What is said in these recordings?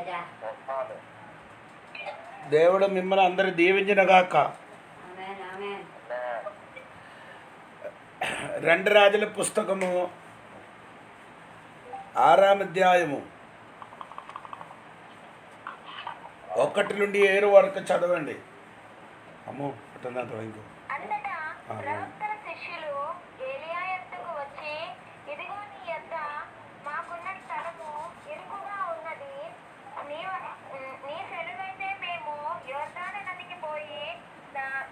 రాజా దేవుడు మిమ్మల్ని అందరు దీవించిన గాక ఆమెన్ ఆమెన్ రెండు రాజుల పుస్తకము ఆరాం అధ్యాయము ఒకటి నుండి ఏడు వరకు చదవండి అమ్మో అట్టనా ఇంకో అంతటా ఆ. ప్రవక్తల శిష్యులు ఏలియా యొద్దకు వచ్చి ఇదిగో నీ యొద్ద మాకున్న స్థలము ఇరుకుగా ఉన్నది నీ నీ సెలవైతే మేము యోర్దాను నదికి పోయి దా-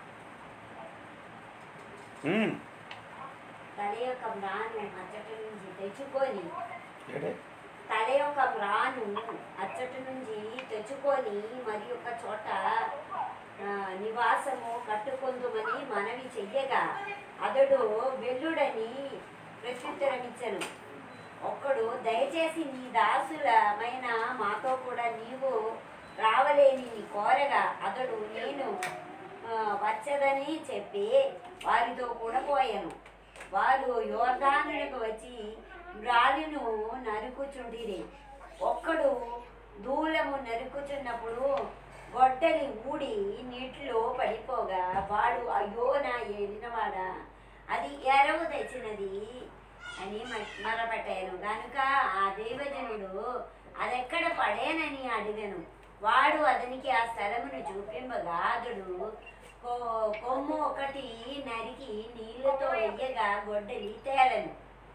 ఉమ్. తల యొక్క మ్రాను అచ్చటి నుంచి తెచ్చుకొని ఏడే? తల యొక్క మ్రాను అచ్చటి నుంచి తెచ్చుకొని మరి ఒక చోట ఆ, నివాసము కట్టుకొందుమని మనవి చెయ్యగా అతడు వెల్లుడని ప్రత్యుత్తరమిచ్చను ఒక్కడు దయచేసి నీ దాసులమైన మాతో కూడా నీవు రావలేని నీ కోరగా అతడు నేను ఆ, వచ్చదని చెప్పి వారితో కూడా పోయాను వారు యోర్దానులకు వచ్చి రాళ్ళను నరుకుచుండిరి ఒక్కడు దూలము నరుకుచున్నప్పుడు గొడ్డలి ఊడి నీటిలో పడిపోగా వాడు అయ్యో నా ఏలినవాడా అది ఎరవు తెచ్చినది అని మ- మొరపెట్టాను కనుక ఆ దైవజనుడు అదెక్కడ పడేనని అడిగాను వాడు అతనికి ఆ స్థలమును చూపింపగా అతడు కొ- కొమ్ము ఒకటి నరికి నీళ్లతో వెయ్యగా గొడ్డలి తేలను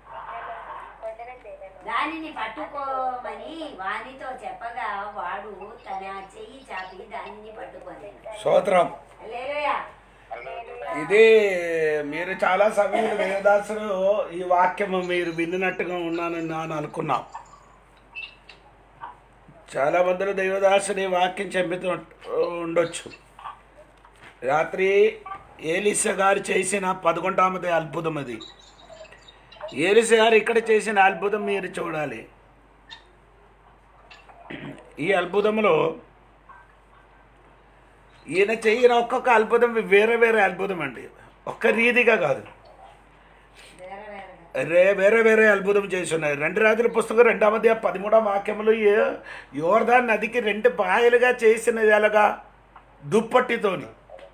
దానిని పట్టుకోమని వానితో చెప్పగా వాడు తన చెయ్యి చాపి దానిని పట్టుకోలేను స్తోత్రం హల్లెలూయా ఇది మీరు చాలా సమయంలో దేవదాసులు ఈ వాక్యము మీరు విన్నట్టుగా ఉన్నానని నేను అనుకున్నాం చాలా మందిలో దేవదాసులు ఈ వాక్యం చెంపుతూ ఉండొచ్చు రాత్రి ఏలిస గారు చేసిన పదకొండామది అద్భుతం అది ఏలిస గారు ఇక్కడ చేసిన అద్భుతం మీరు చూడాలి ఈ అద్భుతంలో ఈయన చేయని ఒక్కొక్క అద్భుతం వేరే వేరే అద్భుతం అండి ఒక్క రీతిగా కాదు వేరే వేరేగా రే వేరే వేరే అద్భుతం చేసి ఉన్నాయి రెండు రాజుల పుస్తకం రెండవ మధ్య పదమూడవ వాక్యములు ఏ- యోర్దాన్ నదికి రెండు పాయలుగా చేసినది ఎలాగా దుప్పటితోని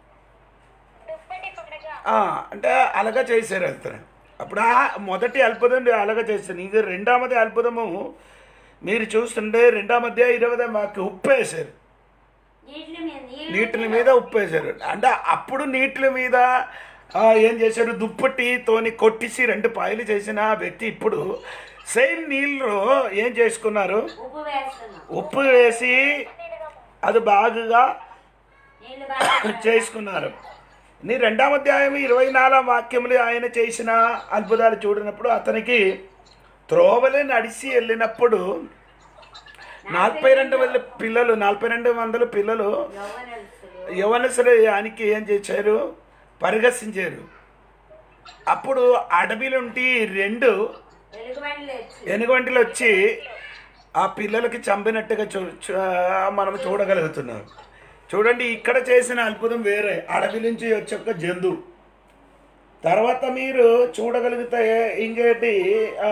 దుప్పటి పడగా ఆ, అంటే అలాగా చేశారు అతను అప్పుడు ఆ మొదటి అద్భుతం అలాగా చేశాను ఇది రెండవది అద్భుతము మీరు చూస్తుంటే రెండవ మధ్య ఇరవై మాకు ఉప్పు వేశారు నీటిల మీద నీళ్ళు నీటిల మీద ఉప్పు వేశారు అంటే అప్పుడు నీటిల మీద ఆ, ఏం చేశారు దుప్పటితోని కొట్టిసి రెండు పాయలు చేసిన ఆ వ్యక్తి ఇప్పుడు సేమ్ నీళ్ళు ఏం చేసుకున్నారు ఉప్పు వేస్తున్నాం ఉప్పు వేసి అది బాగుగా నీళ్ళు బాగా చేసుకున్నారు నీ రెండవ అధ్యాయం ఇరవై నాలుగు వాక్యములు ఆయన చేసిన అద్భుతాలు చూడినప్పుడు అతనికి త్రోవలే నడిచి వెళ్ళినప్పుడు నలభై రెండు వందల పిల్లలు నలభై రెండు వందల పిల్లలు యవ్వనస్తులు యవనసులు ఆయనకి ఏం చేశారు పరిగసించారు అప్పుడు అడవిలుంటి రెండు వెలుగుబండ్లు వచ్చి ఎనుగంటలు వచ్చి ఆ పిల్లలకి చంపినట్టుగా చూ చూ- మనం చూడగలుగుతున్నాం చూడండి ఇక్కడ చేసిన అద్భుతం వేరే అడవి నుంచి వచ్చే ఒక జంతువు తర్వాత మీరు చూడగలిగితే ఇంకేంటి ఆ,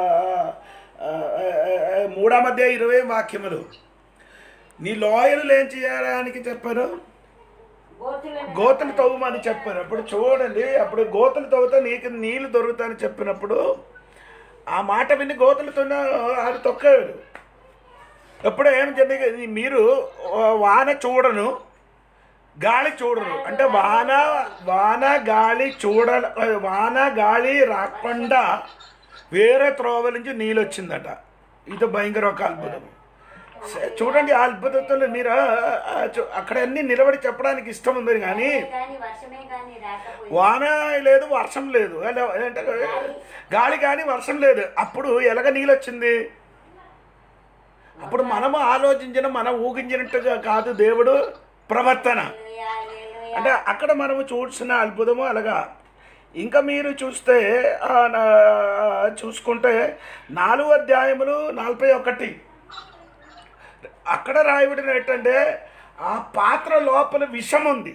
ఆ, ఆ, ఆ, మూడా మధ్య ఇరవై వాక్యములు నీ లాయర్లు ఏం చేయడానికి చెప్పారు గోతులను గోతులు తవ్వమని చెప్పారు అప్పుడు చూడండి అప్పుడు గోతులు తవ్వుతా నీకు నీళ్లు దొరుకుతాయని చెప్పినప్పుడు ఆ మాట విని గోతులు తొన్న ఆడు తొక్కాడు ఎప్పుడు ఏం జరిగింది మీరు వాన చూడను గాలి చూడరు అంటే వాన వాన గాలి చూడ వాన గాలి రాకుండా వేరే త్రోవ నుంచి నీళ్ళు వచ్చిందట ఇది భయంకర ఒక అద్భుతం స- చూడండి ఆ అద్భుతలు మీరు ఆ, చూ- అక్కడ అన్ని నిలబడి చెప్పడానికి ఇష్టం ఉంది కానీ కానీ వర్షమే కానీ రాకపోయి వాన లేదు వర్షం లేదు అలా- అంటే గాలి కానీ వర్షం లేదు అప్పుడు ఎలాగ నీళ్ళు వచ్చింది అప్పుడు మనము ఆలోచించిన మనం ఊహించినట్టుగా కాదు దేవుడు ప్రవర్తన హల్లెలూయా, హల్లెలూయా. అంటే అక్కడ మనము చూసిన అద్భుతము అలాగా ఇంకా మీరు చూస్తే ఆ, నా- చూసుకుంటే నాలుగు అధ్యాయములు నలభై ఒకటి అక్కడ రాయబడిన ఏంటంటే ఆ పాత్ర లోపల విషం ఉంది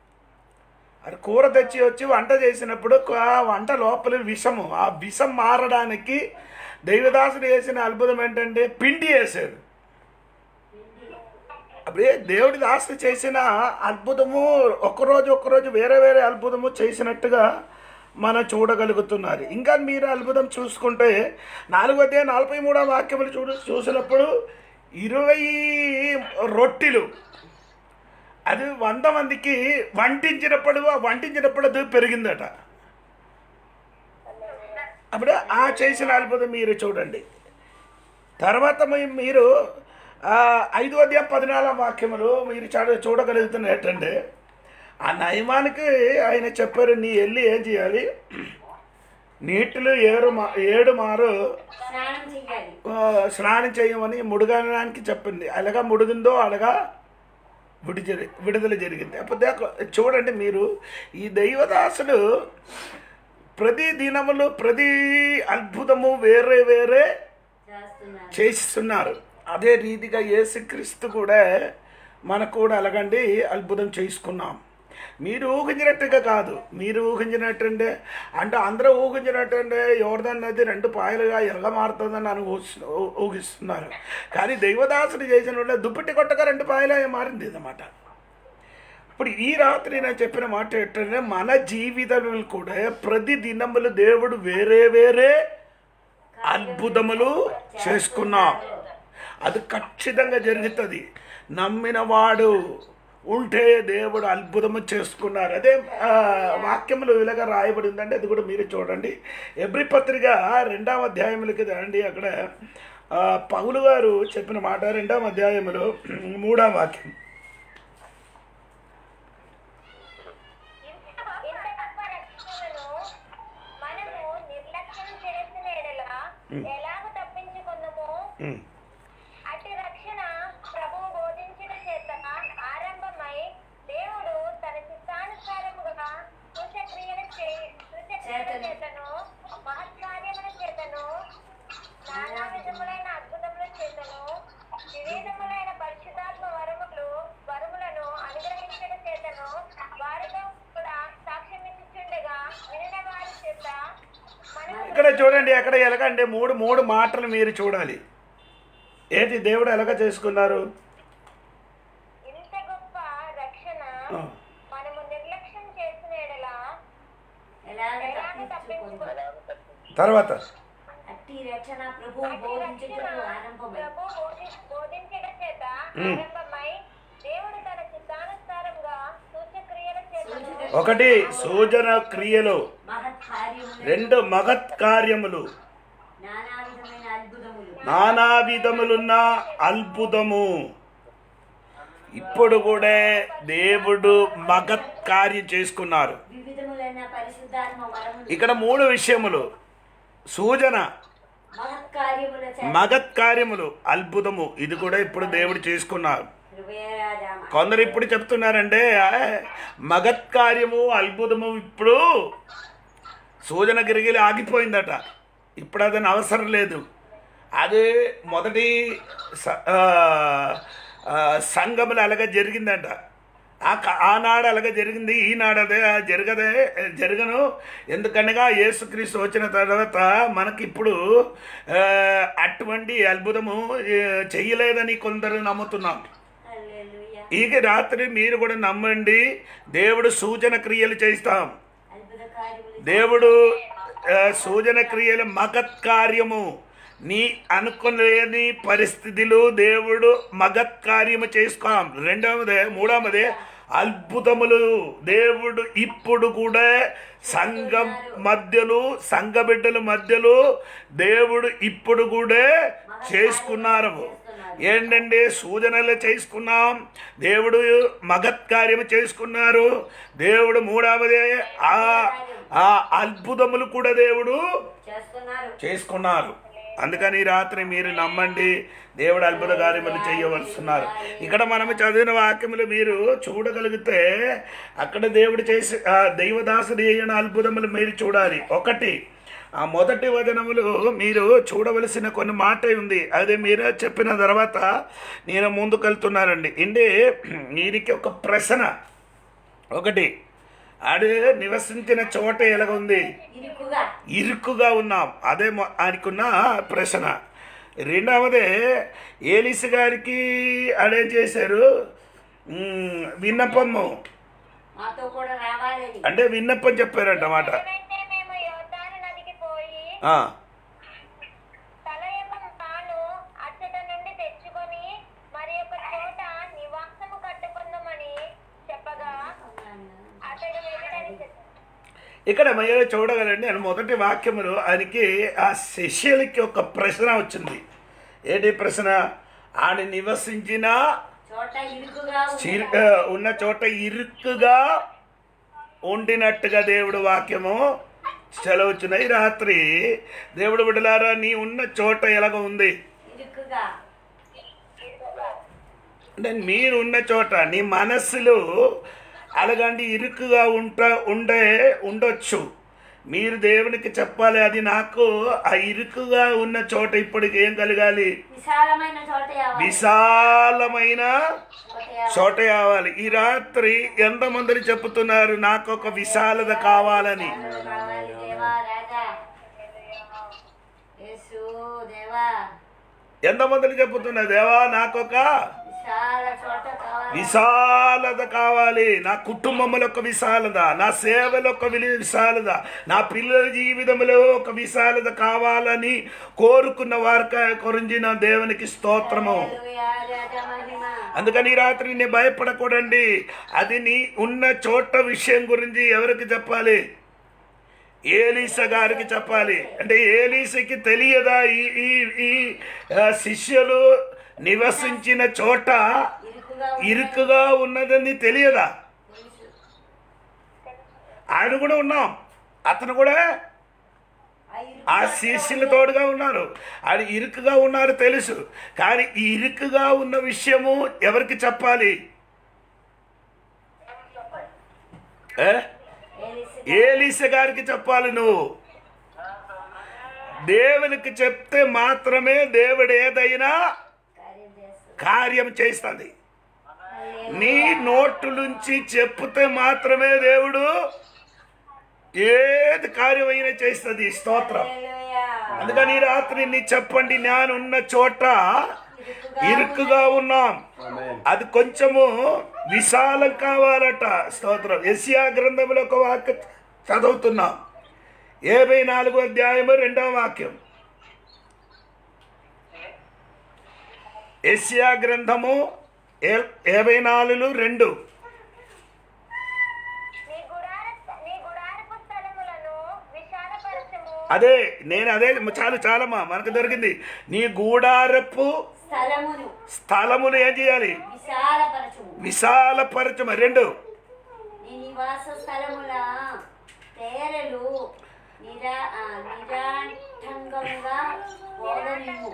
అది కూర తెచ్చి వచ్చి వంట చేసినప్పుడు ఆ వంట లోపల విషము ఆ విషం మారడానికి దైవదాసుడు వేసిన అద్భుతం ఏంటంటే పిండి వేశారు అప్పుడే దేవుడి దాస్తి చేసిన అద్భుతము ఒక్కరోజు ఒక్కరోజు వేరే వేరే అద్భుతము చేసినట్టుగా మనం చూడగలుగుతున్నారు ఇంకా మీరు అద్భుతం చూసుకుంటే నాలుగు అధ్యాయ నలభై మూడో వాక్యములు చూడు చూసినప్పుడు ఇరవై రొట్టెలు అది వంద మందికి వంటించినప్పుడు ఆ వంటించినప్పుడు అది పెరిగిందట అప్పుడు ఆ చేసిన అద్భుతం మీరు చూడండి తర్వాత మీ- మీరు ఆ, ఐదు అధ్యాయం పద్నాలుగు వాక్యములు మీరు చూడ చూడగలుగుతున్న ఏంటంటే ఆ నయమానికి ఆయన చెప్పారు నీ వెళ్ళి ఏం చేయాలి నీటిలో ఏడు మా ఏడు మారు స్నానం చెయ్యాలి ఆ, స్నానం చేయమని ముడుగడానికి చెప్పింది అలాగా ముడిగిందో అలాగా విడుదల విడుదల జరిగింది అప్పుడు చూడండి మీరు ఈ దైవదాసుడు ప్రతి దినములు ప్రతి అద్భుతము వేరే వేరే చేస్తున్నారు చేస్తున్నారు అదే రీతిగా యేసుక్రీస్తు కూడా మనకు కూడా అలాగండి అద్భుతం చేసుకున్నాం మీరు ఊహించినట్టుగా కాదు మీరు ఊహించినట్టంటే అంటే అందరూ ఊహించినట్టంటే ఎవరిదన్న నది రెండు పాయలుగా ఎరగ మారుతుందని అని ఊహిస్తు- ఊ- ఊహిస్తున్నారు కానీ దైవదాసుడు చేసిన వాళ్ళ దుప్పటి కొట్టగా రెండు పాయలుగా మారింది అన్నమాట ఇప్పుడు ఈ రాత్రి నేను చెప్పిన మాట ఏంటంటే మన జీవితంలో కూడా ప్రతి దినములు దేవుడు వేరే వేరే అద్భుతములు చేసుకున్నాం అది ఖచ్చితంగా జరుగుతుంది నమ్మిన వాడు ఉంటే దేవుడు అద్భుతము చేసుకున్నారు అదే ఆ, వాక్యములు ఇలాగ రాయబడి ఉందంటే అది కూడా మీరు చూడండి ఎబ్రి పత్రిక రెండవ అధ్యాయములకి రండి అక్కడ ఆ, పౌలు గారు చెప్పిన మాట రెండవ అధ్యాయములు మూడవ వాక్యం ఇంత గొప్ప రక్షణను మనము నిర్లక్ష్యం చేసిన ఎడల ఎలాగ తప్పించుకుందాము ఉమ్. అట్టి రక్షణ ప్రభువు బోధించిన చేత ఆరంభమై దేవుడు తన చిత్తానుసారముగా సూచక్రియల చే- సూచక్రియల చేతను మహత్కార్యముల చేతను నానా విధములైన అద్భుతముల చేతను వివిధములైన పరిశుద్ధాత్మ వరములు వరములను అనుగ్రహించడ చేతను వారితో కూడా సాక్ష్యం ఇచ్చుచుండగా వినిన వారి చేత మనకు ఇక్కడ చూడండి ఎక్కడ ఎలాగంటే మూడు మూడు మాటలు మీరు చూడాలి ఏంటి దేవుడు ఎలాగ చేసుకున్నారు ఇంత గొప్ప రక్షణ ఆ. మనము నిర్లక్ష్యం చేసిన ఎడల ఎలాగ ఎలాగ తప్పించుకుంటారు తప్పించుకుంటారు తర్వాత అట్టి రక్షణ ప్రభు అట్టి బోధించుటకు రక్షణ ఆరంభమై ప్రభు బోధి- బోధించడం చేత ఉమ్. ఆరంభమై దేవుడు తన చిత్తానుసారంగా సూచక్రియల చేతను సూచక ఒకటి సూచన క్రియలు మహత్ కార్యములు రెండు మగత్ కార్యములు నానా విధమైన అద్భుతములు నానా విధములున్న అద్భుతము ఇప్పుడు కూడా దేవుడు మగత్ కార్యం చేసుకున్నారు వివిధములైన పరిశుద్ధాత్మ వరములు ఇక్కడ మూడు విషయములు సూచన మహత్ కార్యముల చేత మగత్ కార్యములు అద్భుతము ఇది కూడా ఇప్పుడు దేవుడు చేసుకున్నారు హృదయరాజామ కొందరు ఇప్పుడు చెప్తున్నారంటే ఆ, మగత్ కార్యము అద్భుతము ఇప్పుడు సూచన గిరిగిలి ఆగిపోయిందట ఇప్పుడు అదని అవసరం లేదు అది మొదటి స- ఆ, ఆ, సంఘములు అలాగే జరిగిందంట ఆ క- ఆనాడు అలాగే జరిగింది ఈనాడు అదే జరగదే జరగను ఎందుకనగా యేసుక్రీస్తు వచ్చిన తర్వాత మనకి ఇప్పుడు ఆ, అటువంటి అద్భుతము ఏ, చెయ్యలేదని కొందరు నమ్ముతున్నాం హల్లెలూయా ఈ రాత్రి మీరు కూడా నమ్మండి దేవుడు సూచన క్రియలు చేస్తాం అద్భుత కార్యములు దేవుడు ఆ, సూచన క్రియలు మగత్ కార్యము నీ అనుకోలేని పరిస్థితులు దేవుడు మగత్ కార్యము చేసుకోం రెండవదే మూడవదే అద్భుతములు దేవుడు ఇప్పుడు కూడా సంఘం మధ్యలో సంఘ బిడ్డల మధ్యలో దేవుడు ఇప్పుడు కూడా చేసుకున్నారు ఏంటంటే సూచనలు చేసుకున్నాం దేవుడు మగత్ కార్యము చేసుకున్నారు దేవుడు మూడవదే ఆ ఆ అద్భుతములు కూడా దేవుడు చేస్తున్నారు చేసుకున్నారు అందుకని ఈ రాత్రి మీరు నమ్మండి దేవుడు అద్భుత కార్యములు చేయవలస్తున్నారు ఇక్కడ మనము చదివిన వాక్యములు మీరు చూడగలిగితే అక్కడ దేవుడు చేసి ఆ దైవదాసుడు చేయని అద్భుతములు మీరు చూడాలి ఒకటి ఆ మొదటి వచనములు మీరు చూడవలసిన కొన్ని మాట ఉంది అది మీరు చెప్పిన తర్వాత నేను ముందుకెళ్తున్నానండి ఇండి దీనికి ఒక ప్రశ్న ఒకటి ఆడు నివసించిన చోట ఎలాగ ఉంది ఇరుకుగా ఇరుకుగా ఉన్నాం అదే మొ- ఆయనకున్న ప్రశ్న రెండవదే ఏలిస్ గారికి అడేం చేశారు మ్, విన్నపము మాతో కూడా రావాలని అంటే విన్నపం చెప్పారంట మాట వెంటనే మేము యోర్దాను నదికి పోయి ఆ, తల యొక్క తాను అచ్చట నుండి తెచ్చుకొని మరి ఒక చోట నివాసము కట్టుకుందామని చెప్పగా అతడు వెళ్ళడని చెప్పాడు ఇక్కడ మధ్యలో చూడగలండి అని మొదటి వాక్యములు ఆయనకి ఆ శిష్యులకి ఒక ప్రశ్న వచ్చింది ఏంటి ప్రశ్న ఆయన నివసించిన చోట ఇరుకుగా ఉంది. చిరు- ఆ, ఉన్న చోట ఇరుక్కుగా ఉండినట్టుగా దేవుడు వాక్యము సెలవుచున్నాయి రాత్రి దేవుడు బిడ్డలారా నీ ఉన్న చోట ఎలాగ ఉంది ఇరుకుగా అంటే మీరు ఉన్న చోట నీ మనస్సులో అలాగండి ఇరుకుగా ఉంట ఉండే ఉండొచ్చు మీరు దేవునికి చెప్పాలి అది నాకు ఆ ఇరుకుగా ఉన్న చోట ఇప్పటికి ఏం కలగాలి విశాలమైన చోట కావాలి. విశాలమైన చోట కావాలి. చోట కావాలి ఈ రాత్రి ఎంతమందిని చెప్తున్నారు నాకు ఒక విశాలత కావాలని విశాలత కావాలి దేవా రాజా యేసు దేవా ఎంతమందిని చెప్తున్నారు దేవా నాకు ఒక విశాల చోట కావాలి విశాలత కావాలి నా కుటుంబంలో ఒక విశాలత నా సేవలో ఒక విలి- విశాలత నా పిల్లల జీవితంలో ఒక విశాలత కావాలని కోరుకున్న వారి కొరించిన దేవునికి స్తోత్రము హల్లెలూయా, రాజా మహిమ అందుకని ఈ రాత్రి నేను భయపడకూడండి అది నీ ఉన్న చోట విషయం గురించి ఎవరికి చెప్పాలి ఏలీస గారికి చెప్పాలి అంటే ఏలీసకి తెలియదా ఈ ఈ ఈ ఆ, శిష్యులు నివసించిన చోట ఇరుకుగా ఇరుకుగా ఉన్నదని తెలియదా తెలుసు. ఆయన కూడా ఉన్నాం అతను కూడా ఆ ఇరుకు ఆ శిష్యుల తోడుగా ఉన్నారు ఆయన ఇరుకుగా ఉన్నారు తెలుసు కానీ ఈ ఇరుకుగా ఉన్న విషయము ఎవరికి చెప్పాలి ఏ ఏలిసి ఏలీస గారికి చెప్పాలి నువ్వు దేవునికి చెప్తే మాత్రమే దేవుడు ఏదైనా కార్యం చేస్తుంది కార్యం చేస్తుంది హల్లెలూయా. నీ నోటు నుంచి చెప్తే మాత్రమే దేవుడు ఏది కార్యమైనా చేస్తుంది స్తోత్రం హల్లెలూయా. అందుకని ఈ రాత్రి నీ చెప్పండి నేనున్న చోట ఇరుకుగా ఉన్నాం అది కొంచెము విశాలం కావాలట స్తోత్రం ఎసియా గ్రంథంలో ఒక వాక్యం చదువుతున్నాం యాభై నాలుగో అధ్యాయము రెండవ వాక్యం ఎసియా గ్రంథము ఏ- యాభై నాలుగు రెండు నీ గుడార నీ గుడారపు స్థలములను విశాలపరచము అదే నేను అదే చాలు చాలమ్మా మనకు దొరికింది నీ గూడారపు స్థలమును స్థలమును ఏం చేయాలి విశాలపరచుము విశాలపరచమ రెండు నీ నివాస స్థలముల తేరలు నిరా ఆ, నిరాటంకంగా పోదనిమ్ము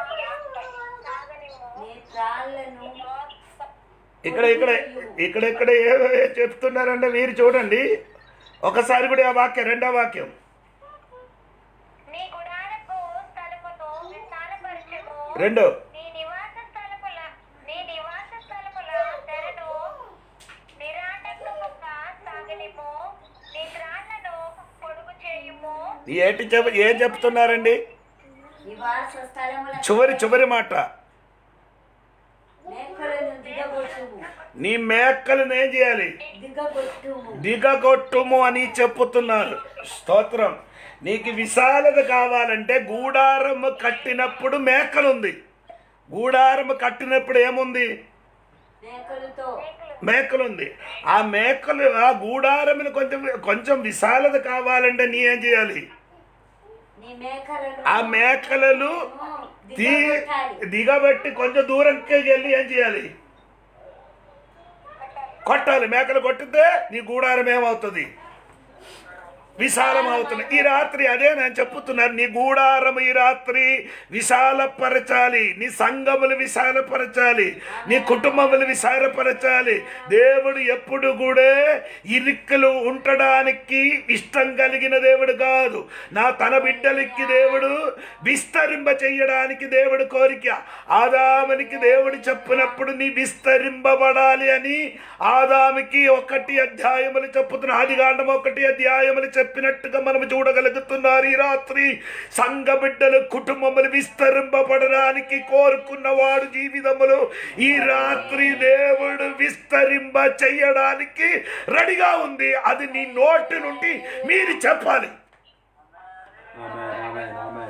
నీ త్రాళ్ళను ఇక్కడ ఇక్కడ ఇక్కడ ఇక్కడ ఏవో చెప్తున్నారంటే మీరు చూడండి ఒకసారి కూడా ఆ వాక్యం రెండో వాక్యం నీ గుడారపు స్థలమును విశాలపరచము రెండు నీ నివాస స్థలముల నీ నివాస స్థలముల తెరను నిరాటంకముగా సాగనిము నీ త్రాళ్లను పొడుగు చేయుము ఏంటి చెప్ ఏం చెప్తున్నారండి నివాస స్థలముల చివరి చివరి మాట మేకలను దిగగొట్టుము నీ మేకలను ఏం చేయాలి దిగగొట్టుము దిగగొట్టుము అని చెప్పుతున్నారు స్తోత్రం నీకు విశాలత కావాలంటే గూడారము కట్టినప్పుడు మేకలుంది గూడారము కట్టినప్పుడు ఏముంది మేకలతో మేకలుంది ఆ మేకలు ఆ గూడారములు కొంచెం కొంచెం విశాలత కావాలంటే నీ ఏం చేయాలి నీ మేకలను ఆ మేకలను తీ దిగగొట్టాలి దిగబెట్టి కొంచెం దూరంకి వెళ్ళి ఏం చేయాలి కొట్టాలి మేకలు కొట్టితే నీ గూడారం ఏమవుతుంది విశాలం అవుతుంది ఈ రాత్రి అదే నేను చెప్పుతున్నాను నీ గూడారం ఈ రాత్రి విశాలపరచాలి నీ సంఘములు విశాలపరచాలి నీ కుటుంబములు విశాలపరచాలి దేవుడు ఎప్పుడు కూడా ఇరుక్కులు ఉండడానికి ఇష్టం కలిగిన దేవుడు కాదు నా తన బిడ్డలకి దేవుడు విస్తరింప చెయ్యడానికి దేవుడు కోరిక ఆదామునికి దేవుడు చెప్పినప్పుడు నీ విస్తరింపబడాలి అని ఆదాముకి ఒకటి అధ్యాయములు చెప్పుతున్న ఆదిగాండం ఒకటి అధ్యాయములు చెప్పి చెప్పినట్టుగా మనం చూడగలుగుతున్నారు ఈ రాత్రి సంఘ బిడ్డలు కుటుంబములు విస్తరింపబడడానికి కోరుకున్నవాడు జీవితములు ఈ రాత్రి దేవుడు విస్తరింప చెయ్యడానికి రెడీగా ఉంది అది నీ నోటి నుండి మీరు చెప్పాలి Amen, amen, amen.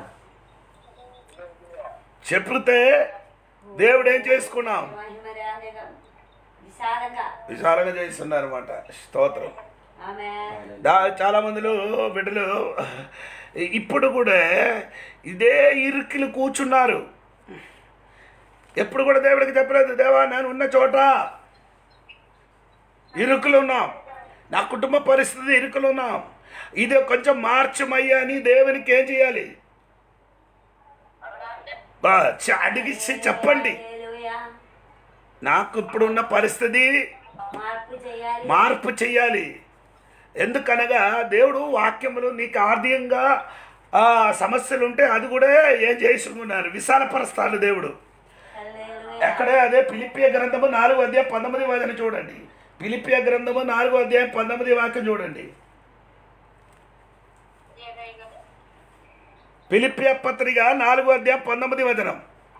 చెప్తే దేవుడు ఏం చేసుకున్నాం మహిమరాంగగా విశాలంగా విశాలంగా చేస్తున్నారు అనమాట స్తోత్రం ఆమె దా చాలా మందిలో బిడ్డలు ఇప్పుడు కూడా ఇదే ఇరుకులు కూర్చున్నారు ఎప్పుడు కూడా దేవుడికి చెప్పలేదు దేవా నేను ఉన్న చోట ఇరుకులు ఉన్నాం నా కుటుంబ పరిస్థితి ఇరుకులు ఉన్నాం ఇది కొంచెం మార్చమయ్యా అని దేవునికి ఏం చేయాలి బా, చ- అడిగిచ్చి చెప్పండి హల్లెలూయా. నాకు ఇప్పుడున్న పరిస్థితి మార్పు చేయాలి మార్పు చెయ్యాలి ఎందుకనగా దేవుడు వాక్యములు నీకు ఆర్థికంగా ఆ, సమస్యలు ఉంటే అది కూడా ఏం చేసుకున్నారు విశాలపరుస్తాడు దేవుడు హల్లెలూయా. ఎక్కడే అదే పిలిపియ గ్రంథము నాలుగు అధ్యాయం పంతొమ్మిది వాక్యం చూడండి పిలిపియ గ్రంథము నాలుగు అధ్యాయం పంతొమ్మిది వాక్యం చూడండి పిలిపియ పత్రిక నాలుగు అధ్యాయం పంతొమ్మిది వచనం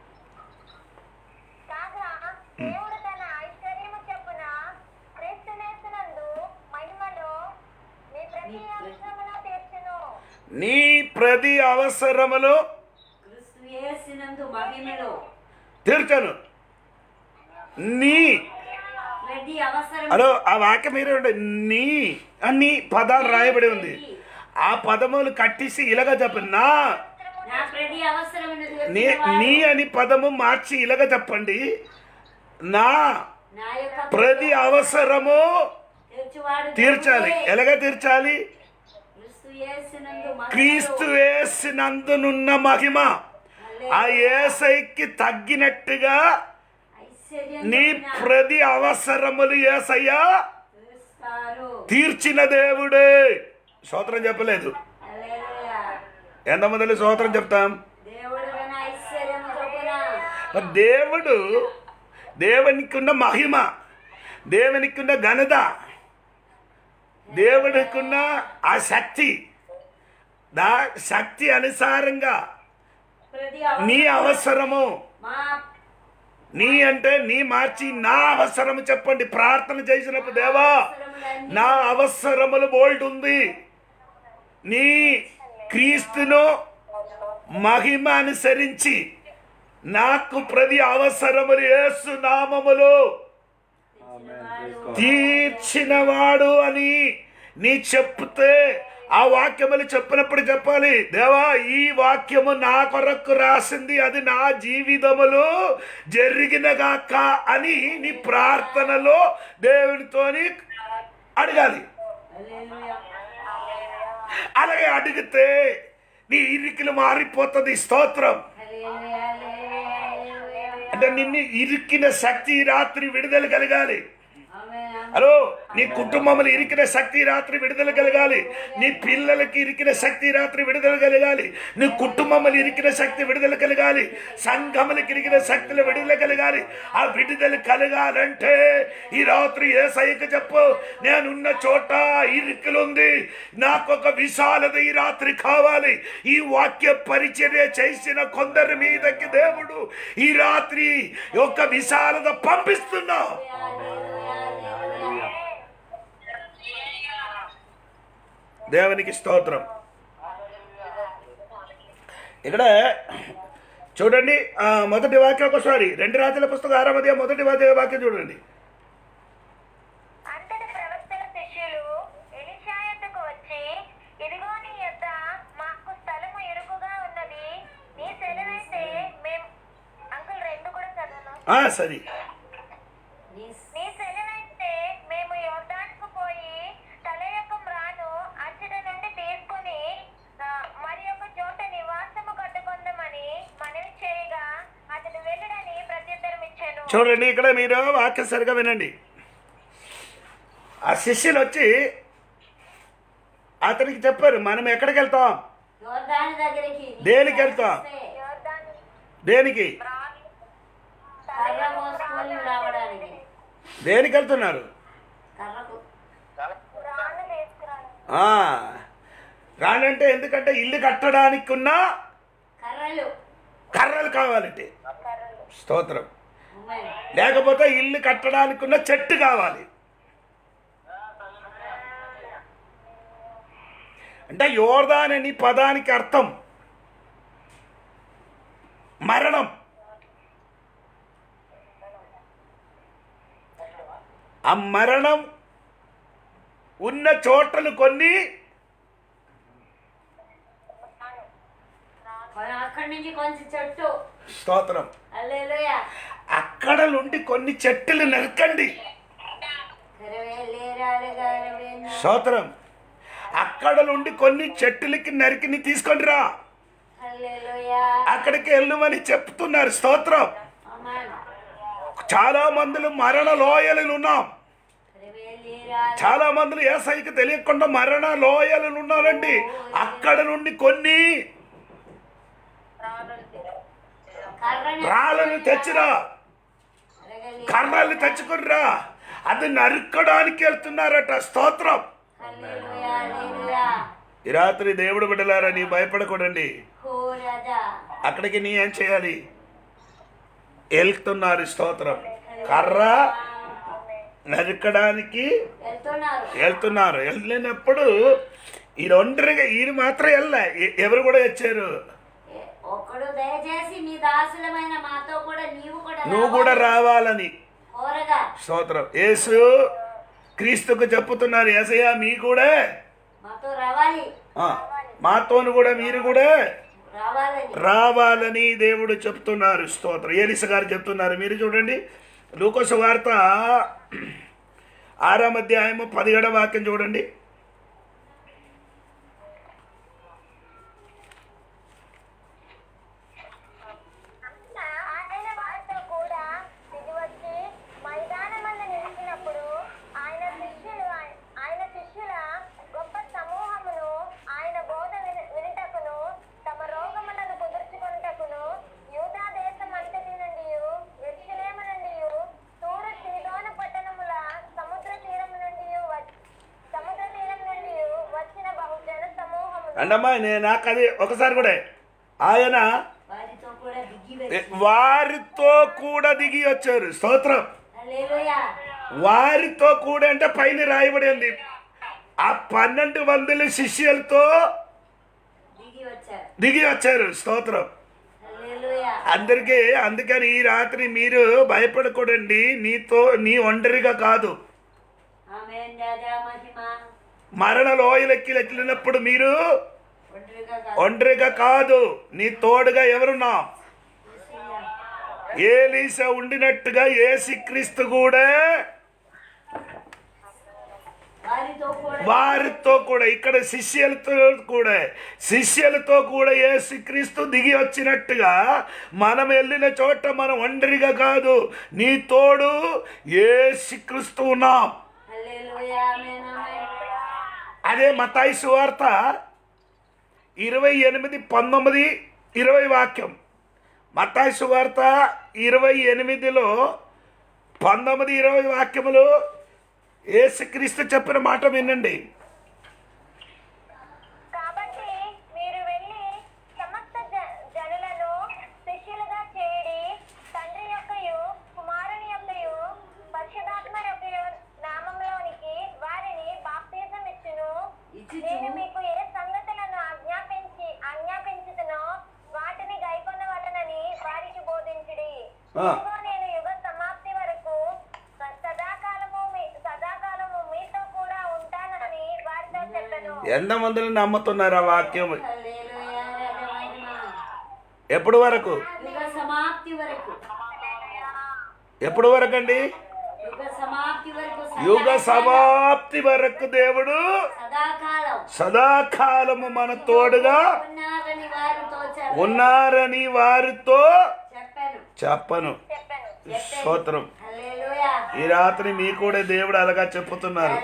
కాగా దేవుడు తన ఐశ్వర్యము చొప్పున క్రీస్తునేస్తునందు మహిమలో మీ ప్రతి అవసరమును తీర్చును నీ ప్రతి అవసరములు క్రీస్తు యేసునందు మహిమలో తీర్చను నీ ప్రతి అవసరం హలో ఆ వాక్యం మీరే ఉండే నీ అని పదాలు రాయబడి ఉంది ఆ పదములు కట్టిసి ఇలాగ చెప్పు నా నా ప్రతి అవసరం నీ నీ అని పదము మార్చి ఇలాగ చెప్పండి నా నా యొక్క ప్రతి అవసరము తీర్చువాడు తీర్చాలి దేవుడే. ఎలాగ తీర్చాలి క్రీస్తు యేసునందు మహిమలో క్రీస్తు వేసినందునున్న మహిమ ఆ ఏసైకి తగ్గినట్టుగా ఐశ్వర్యం నీ చొప్పున ప్రతి అవసరములు ఏసయ్యా తీరుస్తారు. తీర్చిన దేవుడే స్తోత్రం చెప్పలేదు హల్లెలూయా. ఎంతమంది స్తోత్రం చెప్తాం దేవుడు తన ఐశ్వర్యము చొప్పున మరి దేవుడు దేవునికి ఉన్న మహిమ దేవునికి ఉన్న ఘనత దేవుడికి ఉన్న ఆ శక్తి దా శక్తి అనుసారంగా ప్రతి నీ అవసరం అవసరము మా నీ అంటే నీ మార్చి నా అవసరము చెప్పండి ప్రార్థన చేసినప్పుడు దేవా అవసరములన్నీ నా అవసరములు బోల్డ్ ఉంది నీ క్రీస్తును మహిమ అనుసరించి నాకు ప్రతి అవసరములు యేసు నామములు Amen. Praise God. తీర్చినవాడు అని నీ చెప్తే ఆ వాక్యములు చెప్పినప్పుడు చెప్పాలి దేవా ఈ వాక్యము నా కొరకు రాసింది అది నా జీవితములో జరిగినగాక అని నీ ప్రార్థనలో దేవునితోని అడగాలి హల్లెలూయా. అలాగే అడిగితే నీ ఇరికిలు మారిపోతుంది స్తోత్రం హల్లెలూయా, హల్లెలూయా, హల్లెలూయా. అంటే నిన్ను ఇరికిన శక్తి ఈ రాత్రి విడుదల కలగాలి ఆమేన్, ఆమేన్. హలో నీ కుటుంబంలో ఇరికిన శక్తి రాత్రి విడుదల కలగాలి నీ పిల్లలకి ఇరికిన శక్తి రాత్రి విడుదల కలగాలి నీ కుటుంబంలో ఇరికిన శక్తి విడుదల కలగాలి సంఘములకి ఇరికిన శక్తులు విడుదల కలగాలి ఆ విడుదల కలగాలంటే ఈ రాత్రి ఏ సైకి చెప్పు నేనున్న చోట ఇరుకులుంది నాకు ఒక విశాలత ఈ రాత్రి కావాలి ఈ వాక్య పరిచర్య చేసిన కొందరి మీదకి దేవుడు ఈ రాత్రి ఒక విశాలత పంపిస్తున్నా దేవునికి స్తోత్రం ఇక్కడ చూడండి ఆ, మొదటి వాక్యం ఒకసారి రెండు రాత్రుల పుస్తకం ఆరో అధ్యాయం మొదటి వాక్య వాక్యం చూడండి అంతటి ప్రవక్తల శిష్యులు ఎలిషా యొద్దకు వచ్చి ఇదిగో నీ యొద్ద మాకు స్థలము ఇరుకుగా ఉన్నది నీ సెలవైతే మేము అంకుల్ రెండు కూడా చదవను ఆ, సరే నీ నీ సెలవైతే మేము యోర్దాన్కు పోయి తల యొక్క మ్రాను అచ్చట నుండి తీసుకుని ఆ, మరి ఒక చోట నివాసము కట్టుకుందామని మనవి చేయగా అతడు వెళ్ళడని ప్రత్యుత్తరం ఇచ్చాను చూడండి ఇక్కడ మీరు వాక్యం సరిగా వినండి ఆ శిష్యులు వచ్చి అతనికి చెప్పారు మనం ఎక్కడికి వెళ్తాం యోర్దాను దగ్గరికి నీ దేనికి వెళ్తాం? వస్తే యోర్దాను దేనికి కర్ర మోసుకొని రావడానికి దేనికి వెళ్తున్నారు కర్రకు రాను తీసుకురాను ఆ, రానంటే ఎందుకంటే ఇల్లు కట్టడానికి ఉన్న కర్రలు కర్రలు కావాలంటే స్తోత్రం అమ్మాయి లేకపోతే ఇల్లు కట్టడానికి ఉన్న చెట్టు కావాలి అంటే యోర్దాన్ అని పదానికి అర్థం మరణం ఆ మరణం ఉన్న చోటలు కొన్ని అక్కడి నుంచి కొంచెం చెట్టు స్తోత్రం అల్లేలుయ అక్కడ నుండి కొన్ని చెట్టులు నరకండి స్తోత్రం అక్కడ నుండి కొన్ని చెట్టులకి నరికిని తీసుకొని రా అక్కడికి వెళ్ళమని చెప్తున్నారు స్తోత్రం చాలా మందులు మరణ లోయలు ఉన్నాం చాలా మందులు ఏసైకి తెలియకుండా మరణ లోయలు ఉన్నారండి అక్కడ నుండి కొన్ని రాళ్ళను తెచ్చిరా కర్రలు తెచ్చుకునిరా అది నరుక్కడానికి వెళ్తున్నారట స్తోత్రం ఈ రాత్రి దేవుడు బిడ్డలారా నీ భయపడకూడండి అక్కడికి నీ ఏం చేయాలి వెళ్తున్నారు స్తోత్రం కర్ర నరకడానికి వెళ్తున్నారు వెళ్తున్నారు వెళ్ళినప్పుడు ఈ ఒంటరిగా ఈయన మాత్రం వెళ్ళా ఎ- ఎవరు కూడా వచ్చారు ఏ- ఒక్కడు దయచేసి నీ దాసులమైన మాతో కూడా నీవు కూడా నువ్వు కూడా రావాలని కోరగా స్తోత్రం యేసు క్రీస్తుకు చెప్పుతున్నారు ఏసయ్య మీ కూడా మాతో రావాలి ఆ, మాతోను కూడా మీరు కూడా రావాలని రావాలని దేవుడు చెప్తున్నారు స్తోత్రం ఏలిస గారు చెప్తున్నారు మీరు చూడండి లూకోసు వార్త ఆరాం అధ్యాయము పదిహేడవ వాక్యం చూడండి ఆయన వారితో కూడా దిగి వచ్చి మైదానమందు నిలిచినప్పుడు ఆయన శిష్యులు ఆయన శిష్యుల గొప్ప సమూహమును ఆయన బోధ విని- వినుటకును తమ రోగములను కుదుర్చుకొనుటకును యూదా దేశం అంతటి నుండి ఎరుషలేము నుండి తూరు సీదోన పట్టణముల సముద్ర తీరం నుండి సముద్ర తీరం నుండి వచ్చిన బహుజన సమూహమును అండమ్మా నేను నాకు అది ఒకసారి కూడా ఆయన వారితో కూడా దిగి ఏ, వచ్చి వారితో కూడా దిగి వచ్చారు స్తోత్రం హల్లెలూయా వారితో కూడా అంటే పైన రాయబడి ఉంది ఆ పన్నెండు మంది శిష్యులతో దిగి వచ్చారు దిగి వచ్చారు స్తోత్రం హల్లెలూయా అందరికీ అందుకని ఈ రాత్రి మీరు భయపడకూడండి నీతో నీ ఒంటరిగా కాదు ఆమేన్ రాజా మహిమ మరణ లోయలెక్కి వెళ్ళినప్పుడు మీరు ఒంటరిగా కాదు. ఒంటరిగా కాదు నీ తోడుగా ఎవరున్నా యేసయ్య. ఏలీస ఉండినట్టుగా ఏసుక్రీస్తు కూడా వారితో కూడా వారితో కూడా ఇక్కడ శిష్యులతో కూడా శిష్యులతో కూడా ఏసుక్రీస్తు దిగి వచ్చినట్టుగా మనం వెళ్ళిన చోట మనం ఒంటరిగా కాదు నీ తోడు ఏసుక్రీస్తు ఉన్నాం హల్లెలూయా ఆమేన్ ఆమేన్ అదే మతాయి సువార్త ఇరవై ఎనిమిది పంతొమ్మిది ఇరవై వాక్యం మతాయి సువార్త ఇరవై ఎనిమిదిలో పంతొమ్మిది ఇరవై వాక్యములు యేసుక్రీస్తు చెప్పిన మాట వినండి కాబట్టి మీరు వెళ్ళి సమస్త జ- జనులను శిష్యులుగా చేయడి తండ్రి యొక్కయు కుమారుని యొక్కయు పరిశుధాత్మ యొక్కయు నామంలోనికి వారిని బాప్తిజం ఇచ్చును ఇచ్చుచు. నేను మీకు ఏ సంగతులను ఆజ్ఞాపించి ఆజ్ఞాపించుతునో వాటిని గైకొనవలనని వారికి బోధించుడి ఆ. ఇదిగో నేను యుగ సమాప్తి వరకు స- సదాకాలము మీ- సదాకాలము మీతో కూడా ఉంటానని వారితో చెప్పాను ఎంతమందిని నమ్ముతున్నారు ఆ వాక్యం హల్లెలూయా రాజా మహిమ ఎప్పుడు వరకు యుగ సమాప్తి వరకు ఎప్పుడు వరకు అండి యుగ సమాప్తి వరకు యుగ సదాకాలం- సమాప్తి వరకు దేవుడు సదాకాలం సదాకాలము మన తోడుగా ఉన్నారని వారితో చెప్పాను ఉన్నారని వారితో చెప్పాను చెప్పను చెప్పాను స్తోత్రం హల్లెలూయా ఈ రాత్రి మీ కూడా దేవుడు అలాగా చెప్పుతున్నారు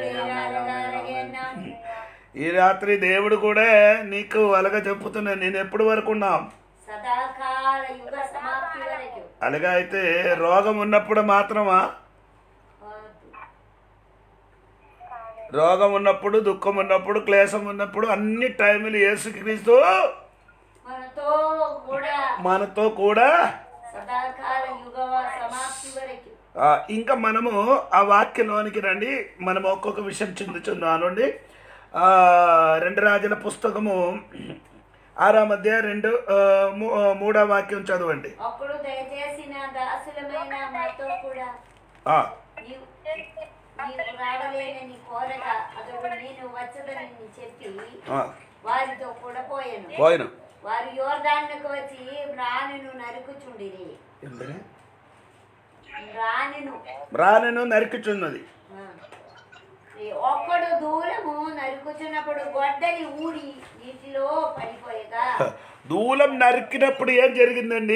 ఈ రాత్రి దేవుడు కూడా నీకు అలాగా చెప్పుతున్నాను నేను ఎప్పుడు వరకు ఉన్నాం సదాకాల యుగ సమాప్తి వరకు అలాగా అయితే రోగం ఉన్నప్పుడు మాత్రమా రోగం ఉన్నప్పుడు దుఃఖం ఉన్నప్పుడు క్లేశం ఉన్నప్పుడు అన్ని టైములు యేసుక్రీస్తు మనతో కూడా మనతో కూడా సదాకాల యుగ సమాప్తి వరకు ఆ, ఇంకా మనము ఆ వాక్యంలోనికి రండి మనం ఒక్కొక్క విషయం చిందుచున్నానండి ఆ, రెండు రాజుల పుస్తకము ఆరాం మధ్య రెండు ఆ, మూ- ఆ, మూడో వాక్యం చదవండి అప్పుడు దయచేసి నా దాసులమైన మాతో కూడా ఆ, నీవు నీవు రాడలేనని కోరక అతడు నేను వచ్చదని చెప్పి ఆ, వారితో కూడా పోయాను పోయిన వారు యోర్దాన్లకు వచ్చి రాణిను నరుకుచుండిరి ఎందుకని? రాణిను రానెను నరికిచున్నది ఆ. ఈ ఒక్కడు దూరము నరుకుచున్నప్పుడు గొడ్డలి ఊడి నీటిలో పడిపోయగా దూలం నరికినప్పుడు ఏం జరిగిందండి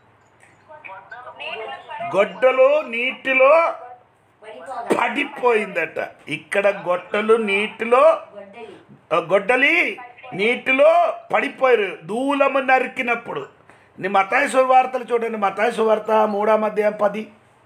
గొడ్డలు నీటిలో పడిపోగా పడిపోయిందట ఇక్కడ గొట్టలు నీటిలో గొడ్డలి ఆ గొడ్డలి నీటిలో పడిపోయారు దూలము నరికినప్పుడు నీ మతాయి సువార్తలు చూడండి మతాయి సువార్త మూడో మధ్యాహ్నం పది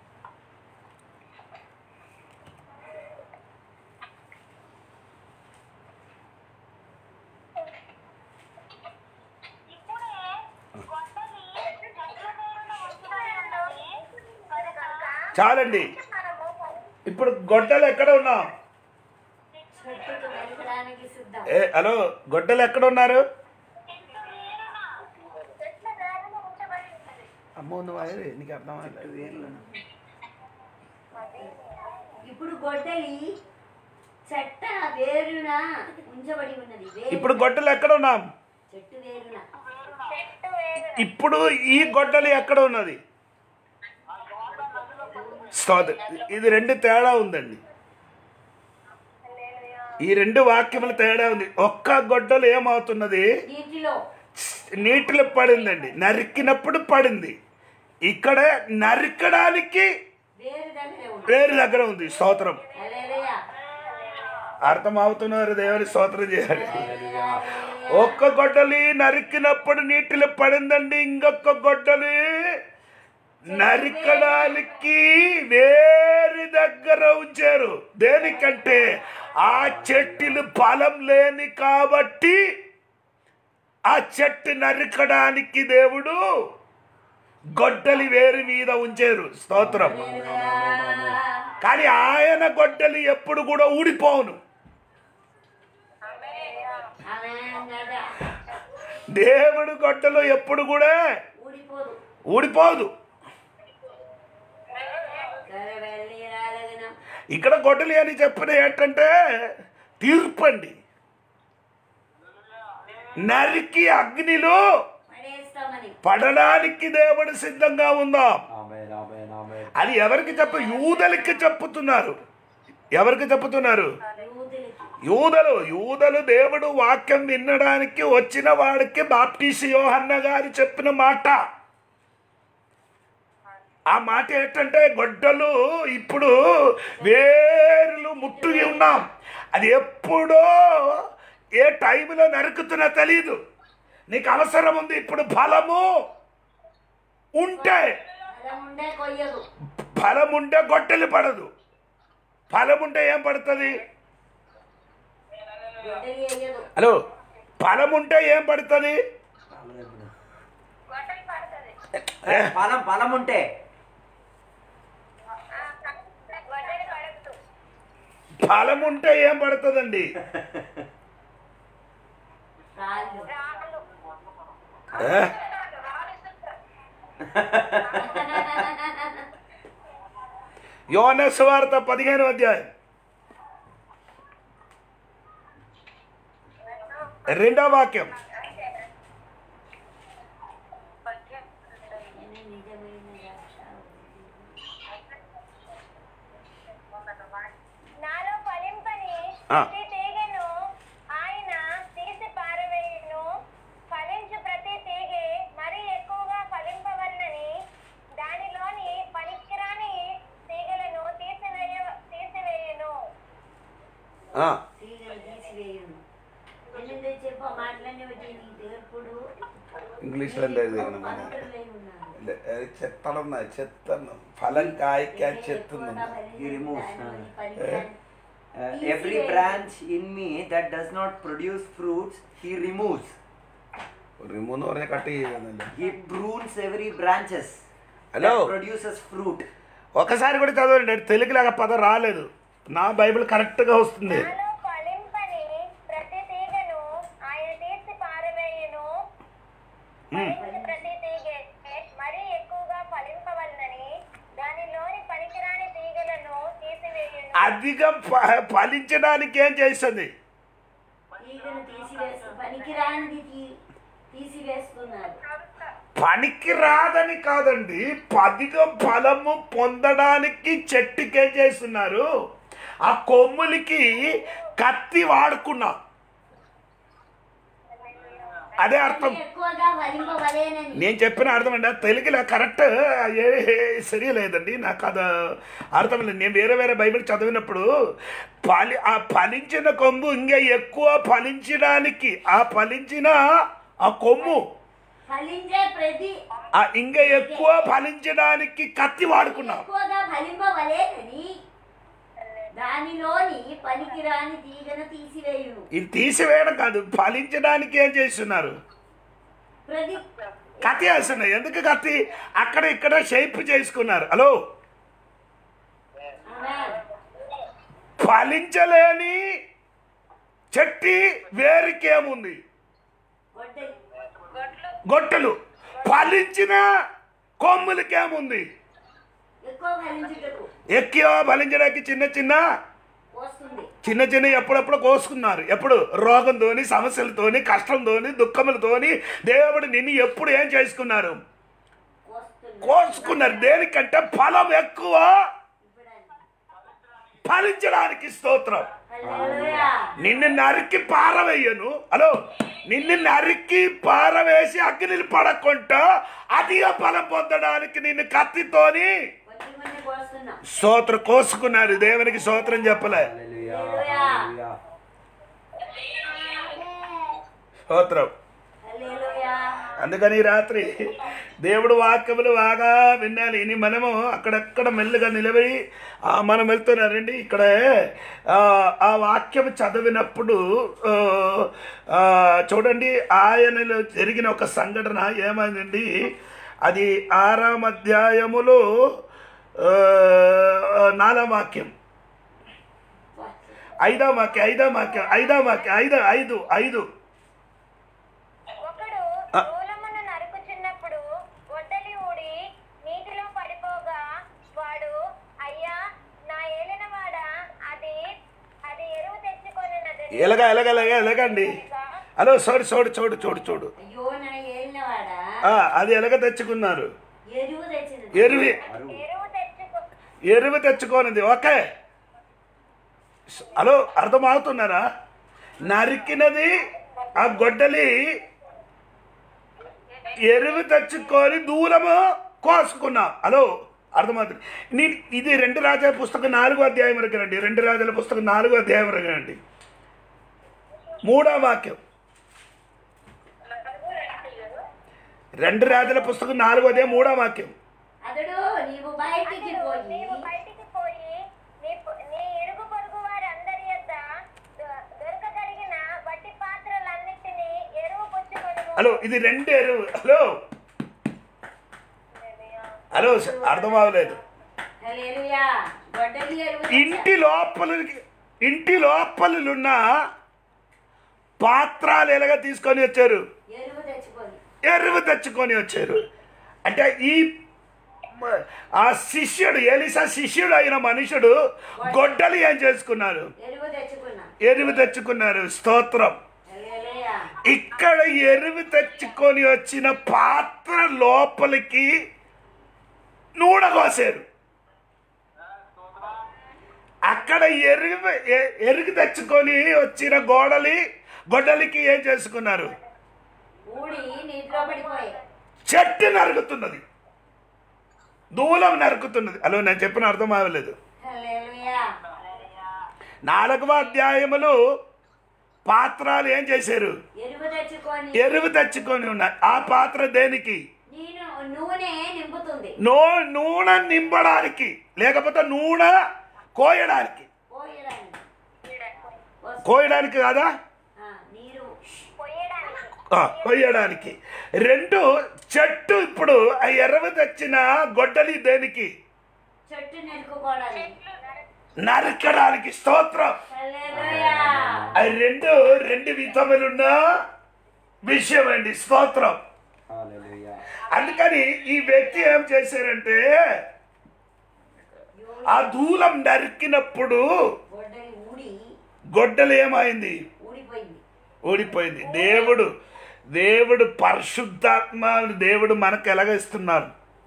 ఇప్పుడే గొడ్డలి చెట్ల పేరున ఉంచబడి ఉన్నది కనుక చాలండి మనము ఇప్పుడు గొడ్డలు ఎక్కడ ఉన్నాం చెట్టుకు నరకడానికి సిద్ధం ఏ హలో గొడ్డలు ఎక్కడ ఉన్నారు చెట్ల పేరున చెట్ల పేరున ఉంచబడి ఉన్నది అమ్మో నువ్వు అయ్యే, నీకు అర్థం ఇప్పుడు గొడ్డలి చెట్ట వేరున ఉంచబడి ఉన్నది వేరు ఇప్పుడు గొడ్డలు ఎక్కడ ఉన్నాం చెట్టు వేరున చెట్టు వేరున ఇప్పుడు ఈ గొడ్డలి ఎక్కడ ఉన్నది స్తోత్రం. ఇది రెండు తేడా ఉందండి ఈ రెండు వాక్యముల తేడా ఉంది ఒక్క గొడ్డలు ఏమవుతున్నది నీటిలో నీటిలో పడిందండి నరికినప్పుడు పడింది ఇక్కడ నరకడానికి వేరు దగ్గరే ఉంది వేరు దగ్గర ఉంది స్తోత్రం హల్లెలూయా. అర్థం అవుతున్నారు దేవుని స్తోత్రం చేయాలి ఒక్క గొడ్డలి నరికినప్పుడు నీటిలో పడిందండి ఇంకొక గొడ్డలి నరికడానికి వేరి దగ్గర ఉంచారు దేనికంటే ఆ చెట్టులు ఫలం లేని కాబట్టి ఆ చెట్టు నరకడానికి దేవుడు గొడ్డలి వేరు మీద ఉంచారు స్తోత్రం కానీ ఆయన గొడ్డలి ఎప్పుడు కూడా ఊడిపోవును ఆమేన్ కదా. దేవుడు గొడ్డలు ఎప్పుడు కూడా ఊడిపోదు ఊడిపోదు కర వెళ్ళి రాలగన ఇక్కడ గొడ్డలి అని చెప్పిన ఏంటంటే తీర్పండి నరికి అగ్నిలో పడేస్తామని పడడానికి దేవుడు సిద్ధంగా ఉందాం Amen, amen, amen. అది ఎవరికి చెప్ప యూదలకి చెప్పుతున్నారు ఎవరికి చెప్పుతున్నారు యూదులకి యూదలు యూదలు దేవుడు వాక్యం వినడానికి వచ్చిన వాడికి బాప్టిసి యోహన్న గారు చెప్పిన మాట ఆ మాట ఏంటంటే గొడ్డలు ఇప్పుడు వేర్లు ముట్టుగి ఉన్నాం అది ఎప్పుడో ఏ టైంలో నరుకుతున్నా తెలియదు నీకు అవసరం ఉంది ఇప్పుడు ఫలము ఉంటే అలా ఉండే కొయ్యదు ఫలం ఉంటే గొడ్డలి పడదు ఫలం ఉంటే ఏం పడుతుంది గొడ్డలి వేయదు హలో ఫలం ఉంటే ఏం పడుతుంది గొడ్డలి పడుతుంది ఫలం ఫలం ఉంటే గొడ్డలి పడదు ఫలం ఉంటే ఏం పడుతుందండి రాళ్ళు రాళ్ళు ఏ? యోన సువార్త పదిహేను అధ్యాయం రెండో వాక్యం నేను నిజమైన ద్రాక్ష నాలో ఫలింపని ఆ. ప్రతి తీగను ఆయన తీసి పారవేయును ఫలించు ప్రతి తీగె మరి ఎక్కువగా ఫలింపవలనని దానిలోని పనికిరాని తీగలను తీసివేయ తీసివేయును ఆ, తీగలు తీసివేయను ఎనిమిది చెప్ప మాటలన్నీ బట్టి నీ తీర్పుడు ఇంగ్లీష్లో లేదు కదా మన. పవిత్రులై ఉన్నారు లే, అది చెత్తనున్నా చెత్తను ఫలం కాయక చెత్తుంది ఈ removes, ఆ. Uh, every branch in me that does not produce fruits, he removes. റിമൂന്ന് പറഞ്ഞ കട്ട് ചെയ്യുന്നില്ല He prunes every branches Hello. that produces fruit. ఒకసారి కూడా చదవండి తెలుగులాగా పదం రాలేదు నా బైబిల్ కరెక్ట్గా వస్తుంది నాలో ఫలింపని ప్రతి తీగను ఆయన తీసి పారవేయును ఫలించు ప్రతి తీగ మరీ ఎక్కువగా ఫలింపవలనని దానిలోని పనికిరాని తీగలను తీసివేయును అధికం ప- ఫలించడానికి ఏం చేస్తుంది ఈగను తీసివేసు పనికిరానిది తీ- తీసివేస్తున్నారు పనికి రాదని కాదండి అధిక ఫలము పొందడానికి చెట్టుకి ఏం చేస్తున్నారు ఆ కొమ్ములకి కత్తి వాడుకున్నా అదే అర్థం ఎక్కువగా ఫలింపవలేనని నేను చెప్పిన అర్థం అండి తెలుగులో కరెక్ట్ ఏ సరి లేదండి నాకు అది అర్థం లేదు నేను వేరే వేరే బైబిల్ చదివినప్పుడు ఫలి ఆ ఫలించిన కొమ్ము ఇంకా ఎక్కువ ఫలించడానికి ఆ ఫలించిన ఆ కొమ్ము ఫలించే ప్రతి ఆ ఇంకా ఎక్కువ ఫలించడానికి కత్తి వాడుకున్నాం ఎక్కువగా ఫలింపవలేనని దానిలోని పనికిరాని తీగను తీసివేయును ఇది తీసివేయడం కాదు ఫలించడానికి ఏం చేస్తున్నారు ప్రతి కత్తి వేస్తున్నారు ఎందుకు కత్తి అక్కడ ఇక్కడ షేప్ చేసుకున్నారు హలో ఆమేన్. ఫలించలేని చెట్టి వేరుకేముంది గొడ్డలి గొట్టలు ఫలించిన కొమ్ములకేముంది ఎక్కువ ఫలించుటకు ఎక్కువ ఫలించడానికి చిన్న చిన్న వస్తుంది చిన్న చిన్న ఎప్పుడప్పుడు కోసుకున్నారు ఎప్పుడు రోగంతోని సమస్యలతోని కష్టంతోని దుఃఖములతోని దేవుడు నిన్ను ఎప్పుడు ఏం చేసుకున్నారు వస్తుంది కోసుకున్నారు దేనికంటే ఫలం ఎక్కువ ఫలించడానికి స్తోత్రం హల్లెలూయా నిన్ను నరికి పారవేయను హలో నిన్ను నరికి పారవేసి అగ్నిని పడకుండా అధిక ఫలం పొందడానికి నిన్ను కత్తితోని కొద్ది మంది కోస్తున్నాం స్తోత్రం కోసుకున్నారు దేవునికి స్తోత్రం చెప్పలే Hallelujah. Hallelujah. Hallelujah. స్తోత్రం హల్లెలూయా అందుకని ఈ రాత్రి దేవుడు వాక్యములు బాగా వినాలి ఇని మనము అక్కడక్కడ మెల్లగా నిలబడి ఆ, మనం వెళ్తున్నారండి ఇక్కడ ఆ, ఆ వాక్యం చదివినప్పుడు ఆ, ఆ, చూడండి ఆయనలో జరిగిన ఒక సంఘటన ఏమైందండి అది ఆరాం అధ్యాయములో ఆ, నాలుగో వాక్యం ఐదో వాక్యం ఐదో వాక్యం ఐదో వాక్యం ఐదో ఐదు ఐదు ఒకడు దూలమును నరుకుచున్నప్పుడు గొడ్డలి ఊడి నీటిలో పడిపోగా వాడు అయ్యా నా ఏలినవాడా అది అది ఎరువు తెచ్చుకొనినది ఎలాగా ఎలాగ ఎలాగ ఎలాగండి హలో చూడు చూడు చూడు చూడు చూడు అయ్యో నా ఏలినవాడా ఆ, అది ఎలాగ తెచ్చుకున్నారు ఎరువు తెచ్చినది ఎరువి ఎరువు తెచ్చుకో ఎరువు తెచ్చుకోనిది ఓకే హలో అర్థమవుతున్నారా నరికినది ఆ గొడ్డలి ఎరువు తెచ్చుకొని దూరము కోసుకున్నా హలో అర్థమవుతుంది నేను ఇది రెండు రాజాల పుస్తకం నాలుగో అధ్యాయం వరకు రండి రెండు రాజాల పుస్తకం నాలుగో అధ్యాయం వరకు రండి మూడో వాక్యం రెండు రాజుల పుస్తకం నాలుగో అధ్యాయం మూడో వాక్యం అతడు నీవు బయటికి పోయి నీవు బయటికి పోయి నీ పొ- నీ ఇరుగు పొరుగు వారందరి యొద్ద దొ- దొరకగలిగిన వట్టి పాత్రలన్నిటినీ ఎరువు పుచ్చుకొని హలో ఇది రెండు ఎరువు హలో హలో అర్థం అవ్వలేదు హల్లెలూయా గొడ్డలి ఎరువు ఇంటి లోపలికి ఇంటి లోపలున్న పాత్రాలు ఎలాగ తీసుకొని వచ్చారు ఎరువు తెచ్చుకొని ఎరువు తెచ్చుకొని వచ్చారు అంటే ఈ మ- ఆ శిష్యుడు ఎలిసా శిష్యుడు అయిన మనుషుడు గొడ్డలి ఏం చేసుకున్నారు ఎరువు తెచ్చుకున్నా ఎరువు తెచ్చుకున్నారు స్తోత్రం హల్లెలూయా ఇక్కడ ఎరువు తెచ్చుకొని వచ్చిన పాత్ర లోపలికి నూనె కోసారు అక్కడ ఎరుగు ఎ- ఎరుగు తెచ్చుకొని వచ్చిన గోడలి గొడ్డలికి ఏం చేసుకున్నారు ఊడి నీటిలో పడిపోయి చెట్టు నరుకుతున్నది దూలం నరుకుతున్నది అలో నేను చెప్పిన అర్థం అవ్వలేదు హల్లెలూయా నాలుగవ అధ్యాయములు పాత్రలు ఏం చేశారు ఎరువు తెచ్చుకొని ఎరువు తెచ్చుకొని ఉన్నాయి ఆ పాత్ర దేనికి నేను నూనె నింపుతుంది నూ నూనె నింపడానికి లేకపోతే నూనె కోయడానికి పోయడానికి కోయడానికి కాదా ఆ, నీరు పొయ్యడానికి ఆ, కొయ్యడానికి రెండు చెట్టు ఇప్పుడు ఆ ఎర్రవి తెచ్చిన గొడ్డలి దేనికి చెట్టు నెరుకోవడానికి నరకడానికి స్తోత్రం హల్లెలూయా అవి రెండు రెండు విధములున్న విషయం అండి స్తోత్రం Hallelujah. అందుకని ఈ వ్యక్తి ఏం చేశారంటే ఆ దూలం నరికినప్పుడు గొడ్డలి ఊడి గొడ్డలు ఏమైంది ఊడిపోయింది ఓడిపోయింది దేవుడు దేవుడు పరిశుద్ధాత్మ దేవుడు మనకు ఎలాగ ఇస్తున్నారు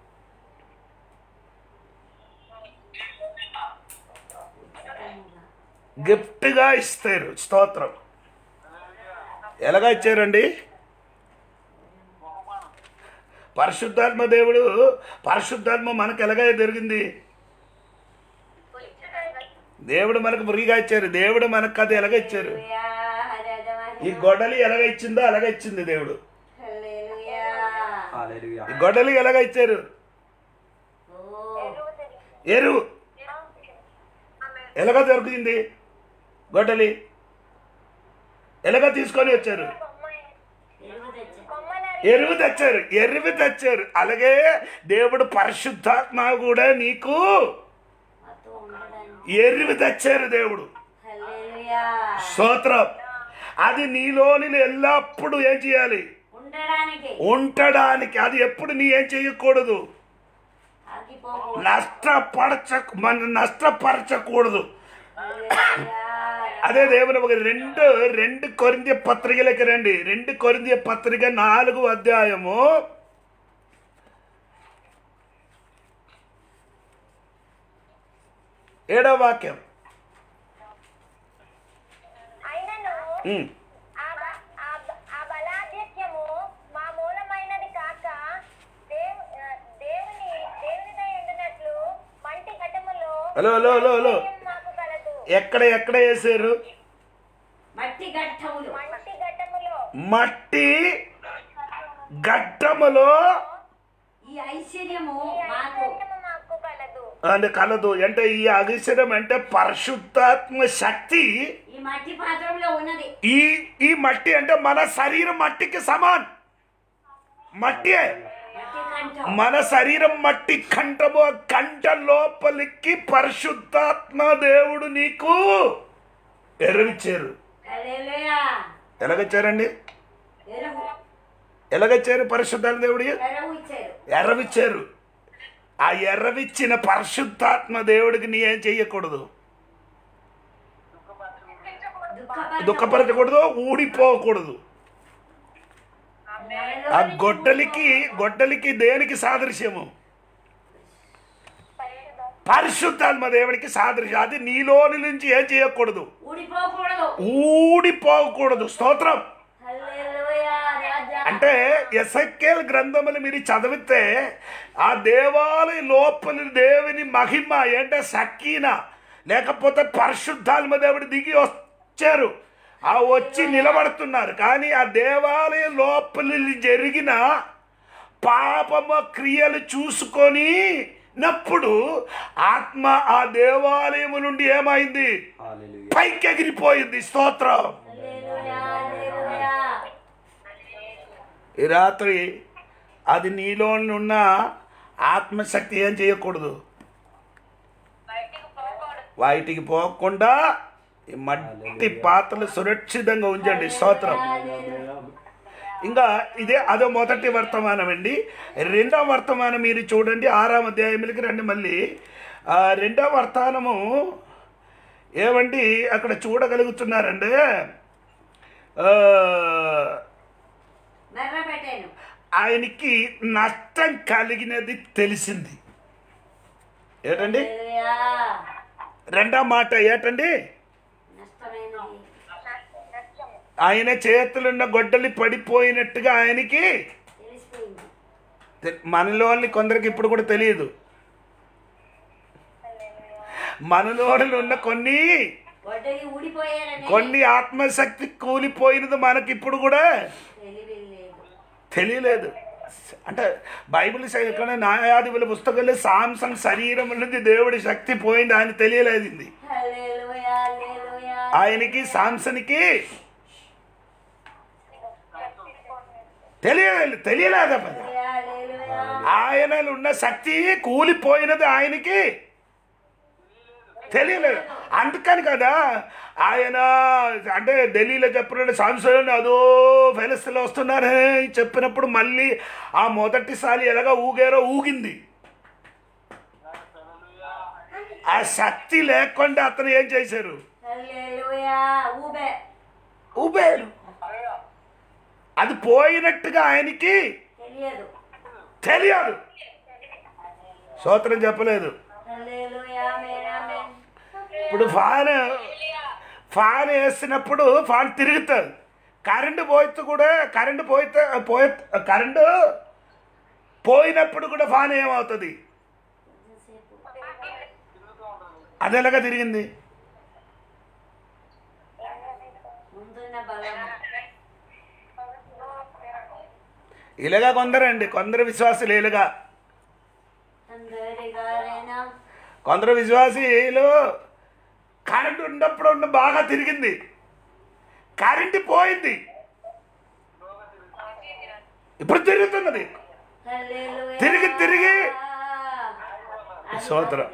గిఫ్ట్గా ఇస్తారు స్తోత్రం ఎలాగా ఇచ్చారండి పరిశుద్ధాత్మ దేవుడు పరిశుద్ధాత్మ మనకు ఎలాగ జరిగింది దేవుడు మనకు ఫ్రీగా ఇచ్చారు దేవుడు మనకు అది ఎలాగ ఇచ్చారు హల్లెలూయా హల్లెలూయా ఈ గొడ్డలి ఎలాగ ఇచ్చిందో అలాగ ఇచ్చింది దేవుడు హల్లెలూయా Hallelujah. ఈ గొడ్డలి ఎలాగ ఇచ్చారు ఓ ఎరువు ఎలాగ దొరికింది గొడ్డలి ఎలాగ తీసుకొని వచ్చారు ఎరువు తెచ్చి కొమ్మల ఎరువు తెచ్చారు ఎరువు తెచ్చారు అలాగే దేవుడు పరిశుద్ధాత్మ కూడా నీకు మాతో ఉండడానికి ఎరువు తెచ్చారు దేవుడు హల్లెలూయా స్తోత్రం అది నీలోని ఎల్లప్పుడూ ఏం చేయాలి ఉండడానికి ఉండడానికి అది ఎప్పుడు నీ ఏం చేయకూడదు ఆగిపోకూడదు నష్టపరచ మన నష్టపరచకూడదు హల్లెలూయా అదే దేవుని ఒక రెండు రెండు కొరింది పత్రికలకి రండి రెండు కొరింది పత్రిక నాలుగు అధ్యాయము ఏడవ వాక్యం అయినను ఉమ్. ఆ బ- ఆ బ- ఆ బలాధిక్యము మా మూలమైనది కాక దేవు ఆ, దేవుని దేవునిదై ఉండినట్లు మంటి ఘటములో హలో హలో హలో హలో మాకు కలదు ఎక్కడ ఎక్కడ వేసారు మట్టి గట్టములు మంటి ఘటములో మట్టి గడ్డములో ఈ ఐశ్వర్యము ఈ మాకు ఐశ్వర్యము మాకు కలదు అంటే కలదు అంటే ఈ అగిసరం అంటే పరిశుద్ధాత్మ శక్తి ఈ మట్టి పాత్రంలో ఉన్నది ఈ ఈ మట్టి అంటే మన శరీరం మట్టికి సమాన్ మట్టి మట్టి కంఠం మన శరీరం మట్టి కంఠము ఆ కంఠ లోపలికి పరిశుద్ధాత్మ దేవుడు నీకు ఎరవిచ్చారు హల్లెలూయా ఎలాగచ్చారండి ఎరువు ఎలాగచ్చారు పరిశుద్ధాత్మ దేవుడి ఎరువు ఇచ్చారు ఎర్రవిచ్చారు ఆ ఎర్రవిచ్చిన పరిశుద్ధాత్మ దేవుడికి నీ ఏం చెయ్యకూడదు దుఃఖపరచ దుఃఖపరచకూడదు ఊడిపోకూడదు ఆ గొడ్డలికి గొడ్డలికి దేనికి సాదృశ్యము పరిశుద్ధాత్మ దేవుడికి సాదృశ్యం అది నీలోని నుంచి ఏం చేయకూడదు ఊడిపోకూడదు ఊడిపోకూడదు స్తోత్రం హల్లెలూయా రాజా అంటే ఎసక్కేల్ గ్రంథములు మీరు చదివితే ఆ దేవాలయ లోపలి దేవుని మహిమ ఏంటే సక్కీన లేకపోతే పరిశుద్ధాత్మ దేవుడు దిగి వచ్చారు ఆ వచ్చి నిలబడుతున్నారు కానీ ఆ దేవాలయ లోపలి జరిగిన పాపమ క్రియలు చూసుకొని నప్పుడు ఆత్మ ఆ దేవాలయము నుండి ఏమైంది Hallelujah. పైకి ఎగిరిపోయింది స్తోత్రం హల్లెలూయా హల్లెలూయా ఈ రాత్రి అది నీలో ఉన్న ఆత్మశక్తి ఏం చేయకూడదు బయటికి పోకుండా ఈ మట్టి పాత్రలు సురక్షితంగా ఉంచండి స్తోత్రం ఇంకా ఇదే అదో మొదటి వర్తమానం అండి రెండవ వర్తమానం మీరు చూడండి ఆరాం అధ్యాయములకి రండి మళ్ళీ ఆ రెండవ వర్తమానము ఏమండి అక్కడ చూడగలుగుతున్నారండి ఆ, మెర్ర పెట్టాను ఆయనకి నష్టం కలిగినది తెలిసింది ఏటండి హల్లెలూయా రెండో మాట ఏటండి నష్టమైనది నష్టము ఆయన చేతులున్న గొడ్డలి పడిపోయినట్టుగా ఆయనకి తెలిసిపోయింది తె- మనలోని కొందరికి ఇప్పుడు కూడా తెలియదు మనలోని ఉన్న కొన్ని గొడ్డలి ఊడిపోయారని కొన్ని ఆత్మశక్తి కూలిపోయినది మనకి ఇప్పుడు కూడా తెలియలేదు తెలియలేదు అంటే బైబిల్ ఎక్కడ న్యాయాధిపతుల పుస్తకంలో సాంసంగ్ శరీరం నుంచి దేవుడి శక్తి పోయింది ఆయన తెలియలేదు ఇది. హల్లెలూయా హల్లెలూయా ఆయనకి సాంసనికి తెలియలేదు తెలియలేదా పద హల్లెలూయా. ఆయనలో ఉన్న శక్తి కూలిపోయినది ఆయనకి తెలియలేదు అందుకని కదా ఆయన అంటే ఢిల్లీలో చెప్పినట్టు సంవత్సరం అదో ఫెలస్తిలో వస్తున్నారని చెప్పినప్పుడు మళ్ళీ ఆ మొదటిసారి ఎలాగ ఊగారో ఊగింది ఆ శక్తి లేకుండా అతను ఏం చేశారు హల్లెలూయా. ఊబే ఊబారు అది పోయినట్టుగా ఆయనకి తెలియదు తెలియదు స్తోత్రం చెప్పలేదు హల్లెలూయా. ఆమేన్, ఆమేన్. ఇప్పుడు ఫ్యాన్ ఫ్యాన్ వేసినప్పుడు ఫ్యాన్ తిరుగుతుంది కరెంటు పోయితే కూడా కరెంటు పోయితే పోయి కరెంటు పోయినప్పుడు కూడా ఫ్యాన్ ఏమవుతుంది అది ఎలాగ తిరిగింది ముందున్న బలం ఇలాగా కొందరండి కొందరు విశ్వాసులు ఇలాగా అందరిగారైనా కొందరు విశ్వాసీలు కరెంటు ఉన్నప్పుడు ఉన్న బాగా తిరిగింది కరెంటు పోయింది ఇప్పుడు తిరుగుతున్నది హల్లెలూయా. తిరిగి తిరిగి స్తోత్రం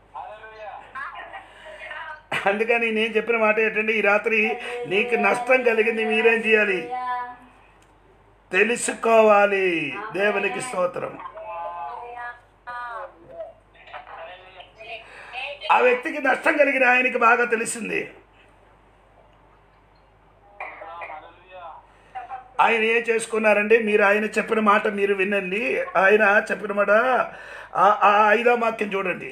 అందుకని నేను చెప్పిన మాట ఏంటంటే ఈ రాత్రి నీకు నష్టం కలిగింది మీరేం చేయాలి హల్లెలూయా. తెలుసుకోవాలి దేవునికి స్తోత్రం ఆ వ్యక్తికి నష్టం కలిగిన ఆయనకి బాగా తెలిసింది ఆయన ఏం చేసుకున్నారండి మీరు ఆయన చెప్పిన మాట మీరు వినండి ఆయన చెప్పిన మాట ఆ- ఆ ఐదో వాక్యం చూడండి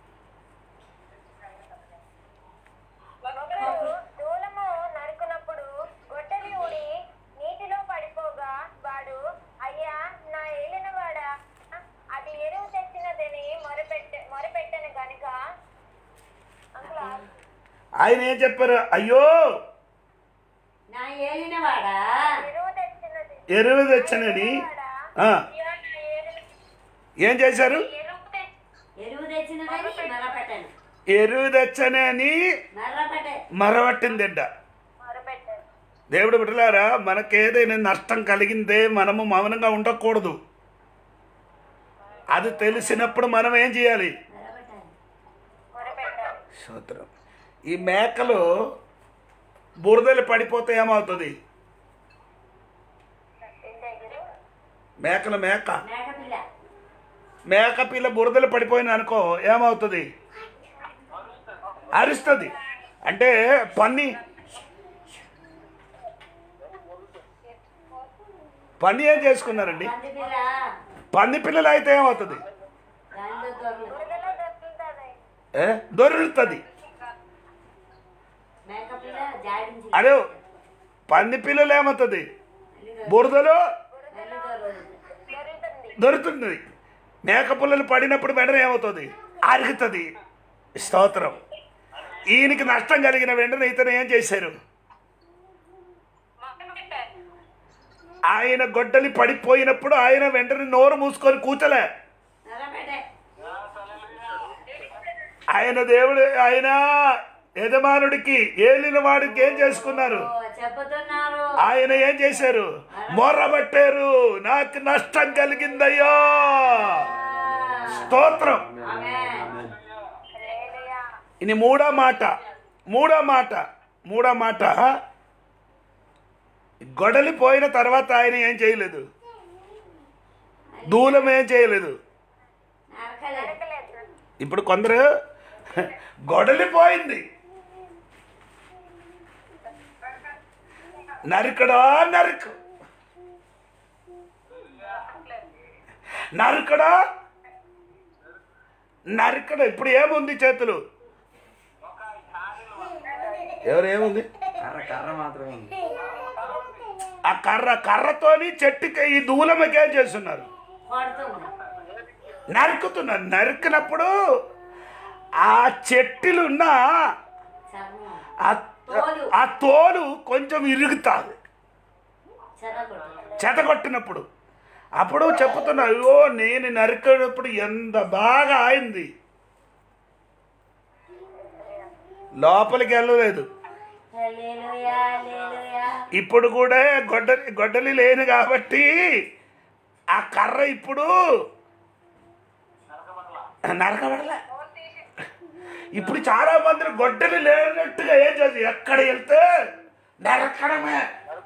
ఒకడు దూలము నరుకునప్పుడు గొడ్డలి ఊడి నీటిలో పడిపోగా వాడు అయ్యా నా ఏలినవాడా అది ఎరువు తెచ్చినదని మొరపెట్ట మొరపెట్టను గనుక అంకులా ఆయన ఏం చెప్పారు అయ్యో నా ఏలినవాడా ఎరువు తెచ్చినది ఎరువు తెచ్చనని ఆ, అయ్యా నా ఏలిన ఏం చేశారు ఎరువు తెచ్చి ఎరువు తెచ్చినదని మరపట్టను ఎరువు తెచ్చనని మర్రపట్టే మరవట్టిందంట మొరపెట్టాను దేవుడు బిడ్డలారా మనకేదైనా నష్టం కలిగిందే మనము మౌనంగా ఉండకూడదు అది తెలిసినప్పుడు మనం ఏం చేయాలి మరపట్టాలి మొరపెట్టాను స్తోత్రం ఈ మేకలు బురదలు పడిపోతే ఏమవుతుంది ఏంటయ్యారు మేకల మేక మేకపిల్ల మేక పిల్ల బురదలు పడిపోయిన అనుకో ఏమవుతుంది అరుస్తుంది అంటే పన్ని పన్ని ఏం చేసుకున్నారండి పంది పిల్ల పంది పిల్లలు అయితే ఏమవుతుంది దానిలో దొరలు బురదలో దొరుకుతుంది ఏ? దొరుకుతుంది మేకపిల్ల జాడించి అదే పంది పిల్లలు ఏమవుతుంది బురదలో మళ్ళీ దొరలు దొరుకుతుంది దొరుకుతుంది మేక పుల్లలు పడినప్పుడు వెంటనే ఏమవుతుంది అరుగుతుంది స్తోత్రం ఈయనకి నష్టం కలిగిన వెంటనే ఇతను ఏం చేశారు ఆయన గొడ్డలి పడిపోయినప్పుడు ఆయన వెంటనే నోరు మూసుకొని కూర్చలే మరపట్టే ఆయన దేవుడు ఆయన యజమానుడికి ఏలిన వాడికి ఏం చేసుకున్నారు ఓ, చెప్పుతున్నారు ఆయన ఏం చేశారు మొర్రబట్టారు నాకు నష్టం కలిగిందయ్యా స్తోత్రం ఆమేన్ హల్లెలూయా ఇది మూడో మాట మూడో మాట మూడో మాట గొడలి పోయిన తర్వాత ఆయన ఏం చేయలేదు దూలం ఏం చేయలేదు నరకలేదు నరకలేదు ఇప్పుడు కొందరు గొడలి పోయింది నరుకడా నరుకు నరుకడా నరుకడా ఇప్పుడు ఏముంది చేతులు ఎవరు ఏముంది కర్ర కర్ర మాత్రమే ఉంది ఆ కర్ర కర్రతోని చెట్టుకి ఈ దూలమకి ఏం చేస్తున్నారు కొడుతుంది నరుకుతున్నారు నరికినప్పుడు ఆ చెట్టులున్న చర్మం ఆ తోలు. ఆ తోలు కొంచెం ఇరుగుతాది చెదగొట్టు చెతగొట్టినప్పుడు అప్పుడు చెప్పుతున్నా అయ్యో నేను నరికేటప్పుడు ఎంత బాగా ఆయింది లోపలికి వెళ్ళలేదు హల్లెలూయా హల్లెలూయా ఇప్పుడు కూడా గొడ్డ గొడ్డలి లేను కాబట్టి ఆ కర్ర ఇప్పుడు నరకబడలే ఇప్పుడు చాలా మంది గొడ్డలి లేనట్టుగా ఏం చేసి ఎక్కడ వెళ్తే నరకడమే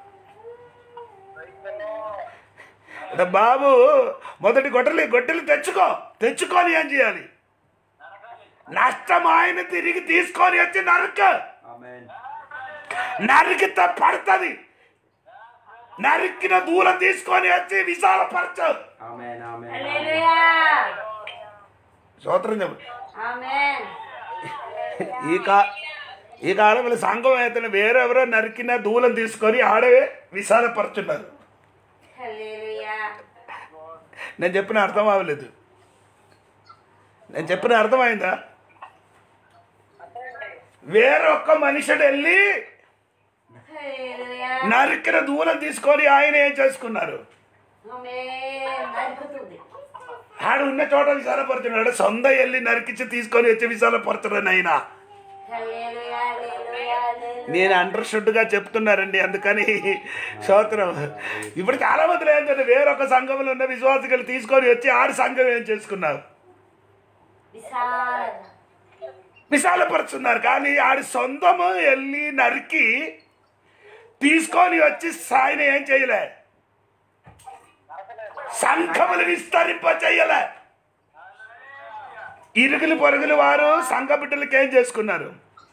అంటే బాబు మొదటి గొడ్డలి గొడ్డలి తెచ్చుకో తెచ్చుకొని ఏం చేయాలి నష్టం ఆయన తిరిగి తీసుకొని వచ్చి నరక Amen. నరికితే పడుతుంది నరికిన దూరం తీసుకొని వచ్చి విశాలపరచు Amen. Amen. హల్లెలూయా సూత్రం చెప్పు ఆమేన్ ఈ కా ఈ కాలంలో సంఘం అయితే వేరెవరో నరికిన దూలం తీసుకొని ఆడవే విశాలపరుచున్నారు హల్లెలూయా నేను చెప్పిన అర్థం అవ్వలేదు నేను చెప్పిన అర్థమైందా వేరొక్క మనుషుడు వెళ్ళి హల్లెలూయా నరికిన దూలం తీసుకొని ఆయన ఏం చేసుకున్నారు ఆమేన్ నరుకుతుంది ఆడు ఉన్న చోట విశాలపరుచున్నాడు సొంత వెళ్ళి నరికించి తీసుకొని వచ్చి విశాలపరచడం అయినా హల్లెలూయా హల్లెలూయా హల్లెలూయా నేను అండర్స్టూడ్గా చెప్తున్నారండి అందుకని స్తోత్రం ఇప్పుడు చాలా మంది ఏంటంటే వేరొక సంఘంలో ఉన్న విశ్వాసికలు తీసుకొని వచ్చి ఆడి సంఘం ఏం చేసుకున్నారు విశాలంగా విశాలపరుచున్నారు కానీ ఆడి సొంతము వెళ్ళి నరికి తీసుకొని వచ్చి ఆయన ఏం చేయలే సంఘములు విస్తరింప చేయలే ఇరుగులు పొరుగులు వారు సంఘ బిడ్డలకి ఏం చేసుకున్నారు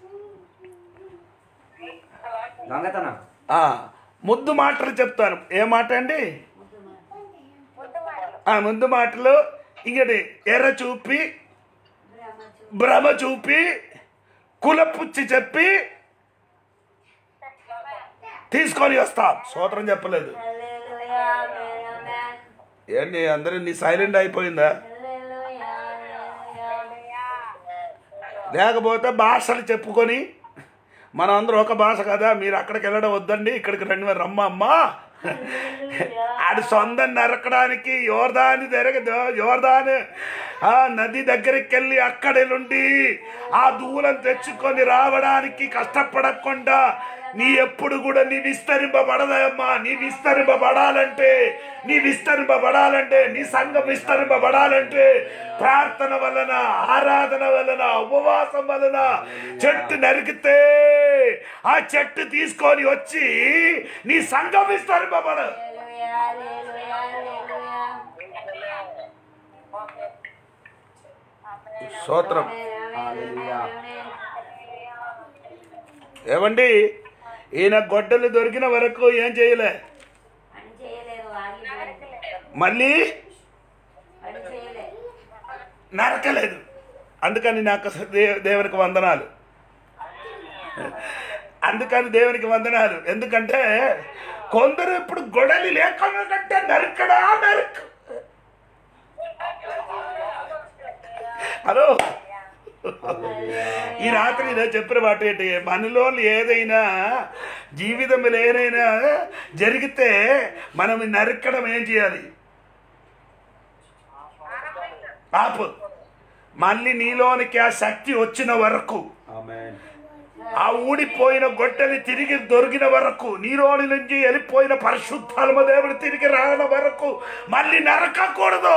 దొంగతనం ఆ, ముద్దు మాటలు చెప్తాను ఏ మాట అండి ఆ ముందు మాటలు ఇంకటి ఎర్ర చూపి భ్రమ చూపి కులపుచ్చి చెప్పి తీసుకొని వస్తాం సూత్రం చెప్పలేదు హల్లెలూయా ఆమేన్ ఆమేన్ ఏంటి అందరూ నీ సైలెంట్ అయిపోయిందా హల్లెలూయా హల్లెలూయా లేకపోతే భాషలు చెప్పుకొని మనం అందరం ఒక భాష కదా మీరు అక్కడికి వెళ్ళడం వద్దండి ఇక్కడికి రండి మరి రమ్మ అమ్మా ఆడు సొంతం నరకడానికి యోర్దాని జరగదు యోర్దాన్ ఆ నది దగ్గరికి వెళ్ళి అక్కడి నుండి ఆ దూలం తెచ్చుకొని రావడానికి కష్టపడకుండా నీ ఎప్పుడు కూడా నీ విస్తరింపబడదమ్మా నీ విస్తరింపబడాలంటే నీ విస్తరింపబడాలంటే నీ సంఘం విస్తరింపబడాలంటే ప్రార్థన వలన ఆరాధన వలన ఉపవాసం వలన చెట్టు నరికితే ఆ చెట్టు తీసుకొని వచ్చి నీ సంఘం విస్తరింపబడ హల్లెలూయా హల్లెలూయా హల్లెలూయా స్తోత్రం Hallelujah. ఏమండి ఈయన గొడ్డలు దొరికిన వరకు ఏం చేయలే అని చేయలేదు ఆగిపోయింది మళ్ళీ అని చేయలే నరకలేదు అందుకని నాకు అసలు దే- దేవునికి వందనాలు అందుకని దేవునికి వందనాలు ఎందుకంటే కొందరు ఇప్పుడు గొడవలు లేకుండా కంటే నరకడా నరక హలో ఈ రాత్రి నేను చెప్పిన మాట ఏంటి మనలో ఏదైనా జీవితంలో ఏదైనా జరిగితే మనం నరకడం ఏం చేయాలి ఆపు మళ్ళీ నీలోనికి ఆ శక్తి వచ్చిన వరకు Amen. ఆ ఊడిపోయిన గొడ్డలి తిరిగి దొరికిన వరకు నీలోని నుంచి వెళ్ళిపోయిన పరిశుద్ధాత్మ దేవుడు తిరిగి రావడం వరకు మళ్ళీ నరకకూడదు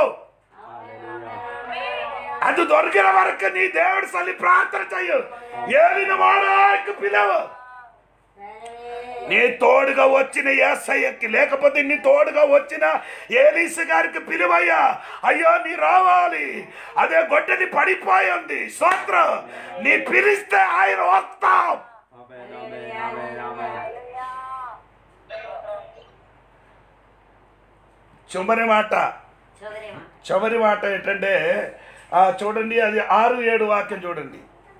అది దొరికిన వరకు నీ దేవుడు సల్లి ప్రార్థన చెయ్యు ఏలిన వారానికి పిలవు నీ తోడుగా వచ్చిన ఏసయ్యకి లేకపోతే నీ తోడుగా వచ్చిన ఏలీసు గారికి పిలువయ్యా అయ్యో నీ రావాలి అదే గొడ్డని పడిపోయింది సోత్రం నీ పిలిస్తే ఆయన వస్తాం Amen. Amen. Amen. Amen. చివరి మాట చదువురేమా చివరి మాట ఏంటంటే ఆ చూడండి అది ఆరు ఏడు వాక్యం చూడండి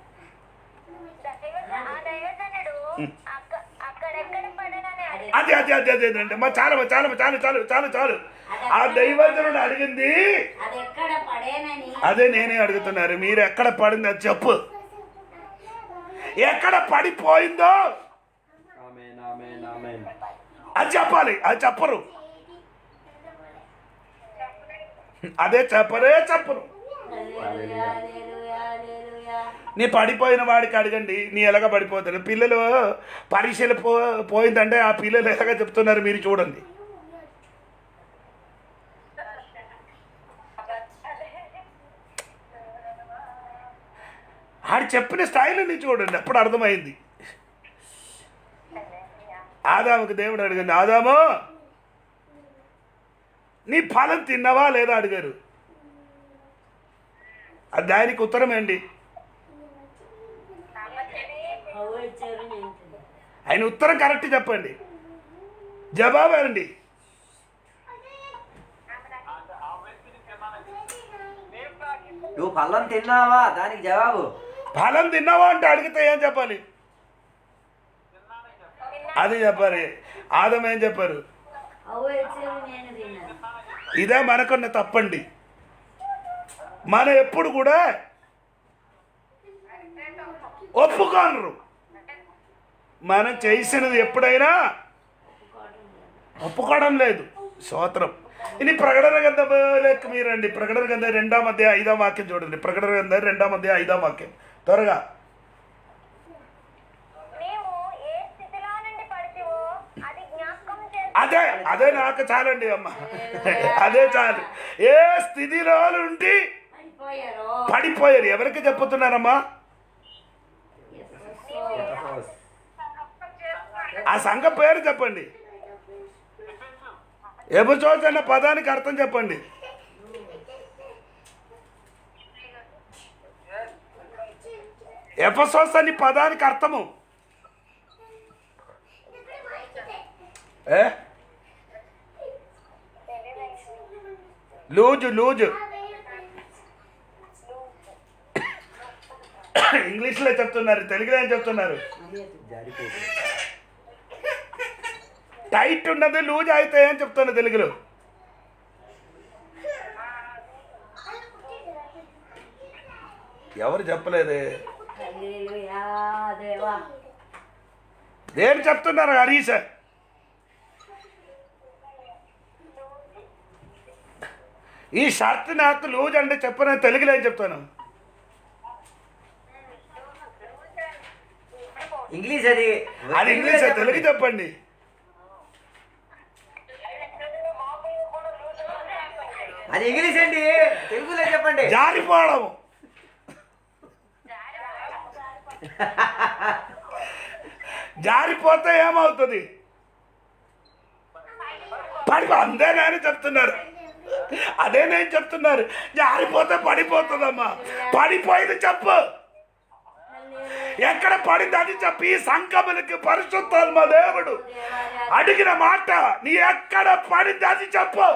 ఆ దైవజనుడు అక్క- అక్కడెక్కడ పడనని అడిగి అది అది అది అది అది అంటే మా చాలు మా చాలు మా చాలు చాలు చాలు చాలు ఆ దైవజనుడు అడిగింది అది ఎక్కడ పడేనని అదే నేనే అడుగుతున్నారు మీరు ఎక్కడ పడింది అది చెప్పు ఎక్కడ పడిపోయిందో Amen. Amen. Amen. అది చెప్పాలి అది చెప్పరు అదే చెప్పరే చెప్పరు హల్లెలూయా హల్లెలూయా హల్లెలూయా నీ పడిపోయిన వాడికి అడగండి నీ ఎలాగ పడిపోతాడు పిల్లలు పరీక్షలు పో పోయిందంటే ఆ పిల్లలు ఎలాగ చెప్తున్నారు మీరు చూడండి ఆడు చెప్పిన స్టైల్ ని చూడండి అప్పుడు అర్థమైంది ఆదాముకు దేవుడు అడిగింది ఆదాము నీ ఫలం తిన్నావా లేదా అడిగారు అది దానికి ఉత్తరం ఏంటి హవ్వ ఇచ్చారు నేను తిన్నా. ఆయన ఉత్తరం కరెక్ట్ చెప్పండి జవాబు అండి నువ్వు పళ్ళం తిన్నావా దానికి జవాబు ఫలం తిన్నావా అంటే అడిగితే ఏం చెప్పాలి అది చెప్పాలి ఆదం ఏం చెప్పారు హవ్వ ఇచ్చారు నేను తిన్నాను ఇదే మనకున్న తప్పండి మనం ఎప్పుడు కూడా ఒప్పుకోనరు మనం చేసినది ఎప్పుడైనా ఒప్పుకోవడం లేదు స్తోత్రం ఇది ప్రకటన గంధంలోకి మీరండి ప్రకటన గంధ రెండో మధ్య ఐదో వాక్యం చూడండి ప్రకటన గంధ రెండో మధ్య ఐదో వాక్యం త్వరగా నీవు ఏ స్థితిలో నుండి పడితివో అది జ్ఞాపకం చేసి అదే అదే నాకు చాలండి అమ్మ అదే చాలు ఏ స్థితిలో నుండి పడిపోయారు పడిపోయారు ఎవరికి చెప్పుతున్నారమ్మా ఆ సంఘ పేరు చెప్పండి ఎబుచోచ్ అన్న పదానికి అర్థం చెప్పండి ఎఫసోస్ అని పదానికి అర్థము ఏ లూజు లూజు ఇంగ్లీష్లో చెప్తున్నారు తెలుగులో ఏం చెప్తున్నారు జారిపోతుంది టైట్ ఉన్నది లూజ్ అయితే ఏం చెప్తాను తెలుగులో ఎవరు చెప్పలేదే హల్లెలూయా దేవా ఏం చెప్తున్నారు హరీష్ ఈ షర్ట్ నాకు లూజ్ అంటే చెప్పను తెలుగులో ఏం చెప్తాను ఇంగ్లీష్ అది అది ఇంగ్లీష్ తెలుగు చెప్పండి అది ఇంగ్లీష్ అండి తెలుగులో చెప్పండి జారిపోవడం జారిపోతే ఏమవుతుంది పడిపో అందే నేను చెప్తున్నారు అదే నేను చెప్తున్నారు జారిపోతే పడిపోతుందమ్మా పడిపోయింది చెప్పు ఎక్కడ పడింది అది చెప్పి ఈ సంకములకి పరిశుద్ధాత్మ దేవుడు అడిగిన మాట నీ ఎక్కడ పడింది అది చెప్పు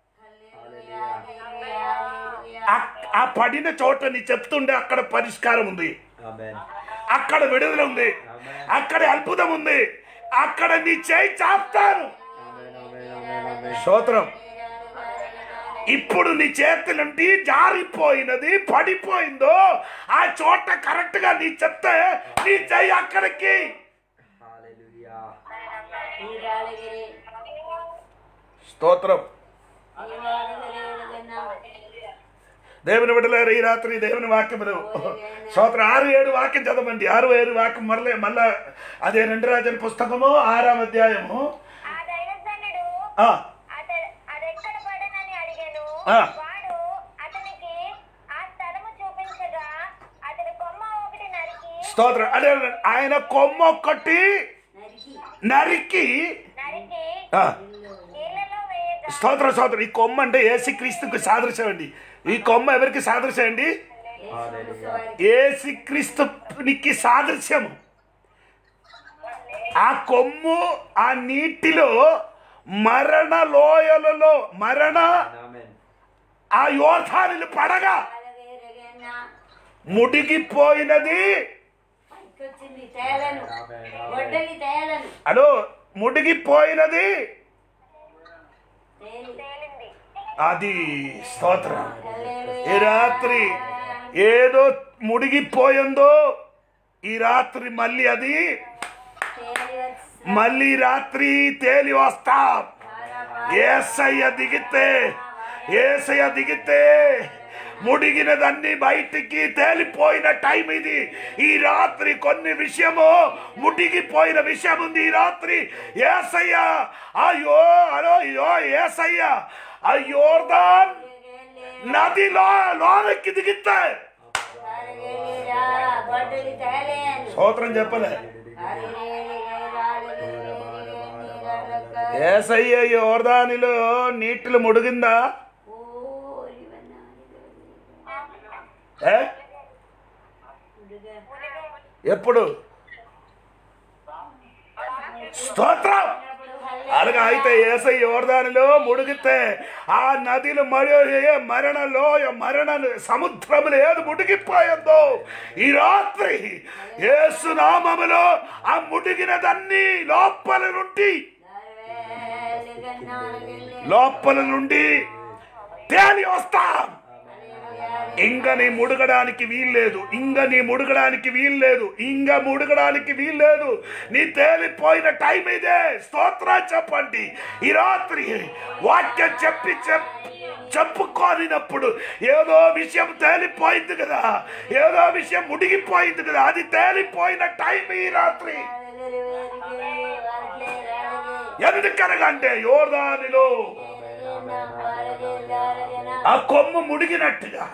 ఆ- ఆ పడిన చోట నీ చెప్తుండే అక్కడ పరిష్కారం ఉంది ఆమేన్ అక్కడ విడుదల ఉంది అక్కడ అద్భుతం ఉంది అక్కడ నీ చేయి చాపుతాను ఆమేన్ ఆమేన్ ఆమేన్ ఆమేన్ స్తోత్రం ఇప్పుడు నీ చేతి నుండి జారిపోయినది పడిపోయిందో ఆ చోట కరెక్ట్ గా నీ చెప్తే నీ చెయ్యి అక్కడికి హల్లెలూయా నీరాళగిరి స్తోత్రం నీవాడగలిగిన దేవుని బిడ్డలారు ఈ రాత్రి దేవుని వాక్యములు స్తోత్రం ఆరు ఏడు వాక్యం చదవండి ఆరు ఏడు వాక్యం మరలే మళ్ళా అదే రెండు రాజుల పుస్తకము ఆరాం అధ్యాయము ఆ దైవజనుడు ఆ, అత- అదెక్కడ పడనని అడిగాను ఆ. వాడు అతనికి ఆ స్థలము చూపించగా అతని కొమ్మ ఒకటి నరికి స్తోత్రం అదే ఆయన కొమ్మ ఒక్కటి నరికి నరికి నరికి ఆ, నీళ్ళలో వేయగా స్తోత్రం స్తోత్రం ఈ కొమ్మ అంటే ఏసుక్రీస్తుకు సాదృశ్యం అండి ఈ కొమ్మ ఎవరికి సాదృశ్యం అండి ఏసుక్రీస్తునికి సాదృశ్యము ఆ కొమ్ము ఆ నీటిలో మరణ లోయలలో మరణ ఆమేన్ ఆ యోధానులు పడగా అలాగేరగన్న ముడిగిపోయినది పైకొచ్చింది తేలను గొడ్డలి తేలను హలో ముడిగిపోయినది తేలి తేలింది అది స్తోత్రం హల్లెలూయా. ఈ రాత్రి ఏదో ముడిగిపోయిందో ఈ రాత్రి మళ్ళీ అది తేలి వచ్చి మళ్ళీ రాత్రి తేలి వస్తాం సారా ఏసయ్య దిగితే ఏసయ్య దిగితే ముడిగినదన్నీ బయటికి తేలిపోయిన టైం ఇది ఈ రాత్రి కొన్ని విషయము ముడిగిపోయిన విషయం ఉంది ఈ రాత్రి ఏసయ్య అయ్యో అలో అయ్యో ఏసయ్య అయ్యోర్దాన్ నదిలో లోనకి దిగితే గొడ్డలి తేలేను స్తోత్రం చెప్పలే ఏసయ్య యోర్దానిలో నీటిలో ముడిగిందా ఏ? ఎప్పుడు స్తోత్రం అలాగా అయితే ఏసై యోర్దానిలో ముడిగితే ఆ నదిలు మరియు మరణలో మరణ సముద్రములు ఏది ముడిగిపోయిందో ఈ రాత్రి యేసు నామములో ఆ ముడిగినదన్నీ లోపల నుండి లోపల నుండి తేలి వస్తాం ఇంక నీ ముడగడానికి వీల్లేదు ఇంక నీ ముడగడానికి వీల్లేదు ఇంక ముడగడానికి వీల్లేదు నీ తేలిపోయిన టైం ఇదే స్తోత్రం చెప్పండి ఈ రాత్రి వాక్యం చెప్పి చెప్ చెప్పుకోనినప్పుడు ఏదో విషయం తేలిపోయింది కదా ఏదో విషయం ముడిగిపోయింది కదా అది తేలిపోయిన టైం ఈ రాత్రి ఎందుకనగంటే యోర్దానిలో ఆ కొమ్ము ముడిగినట్టుగా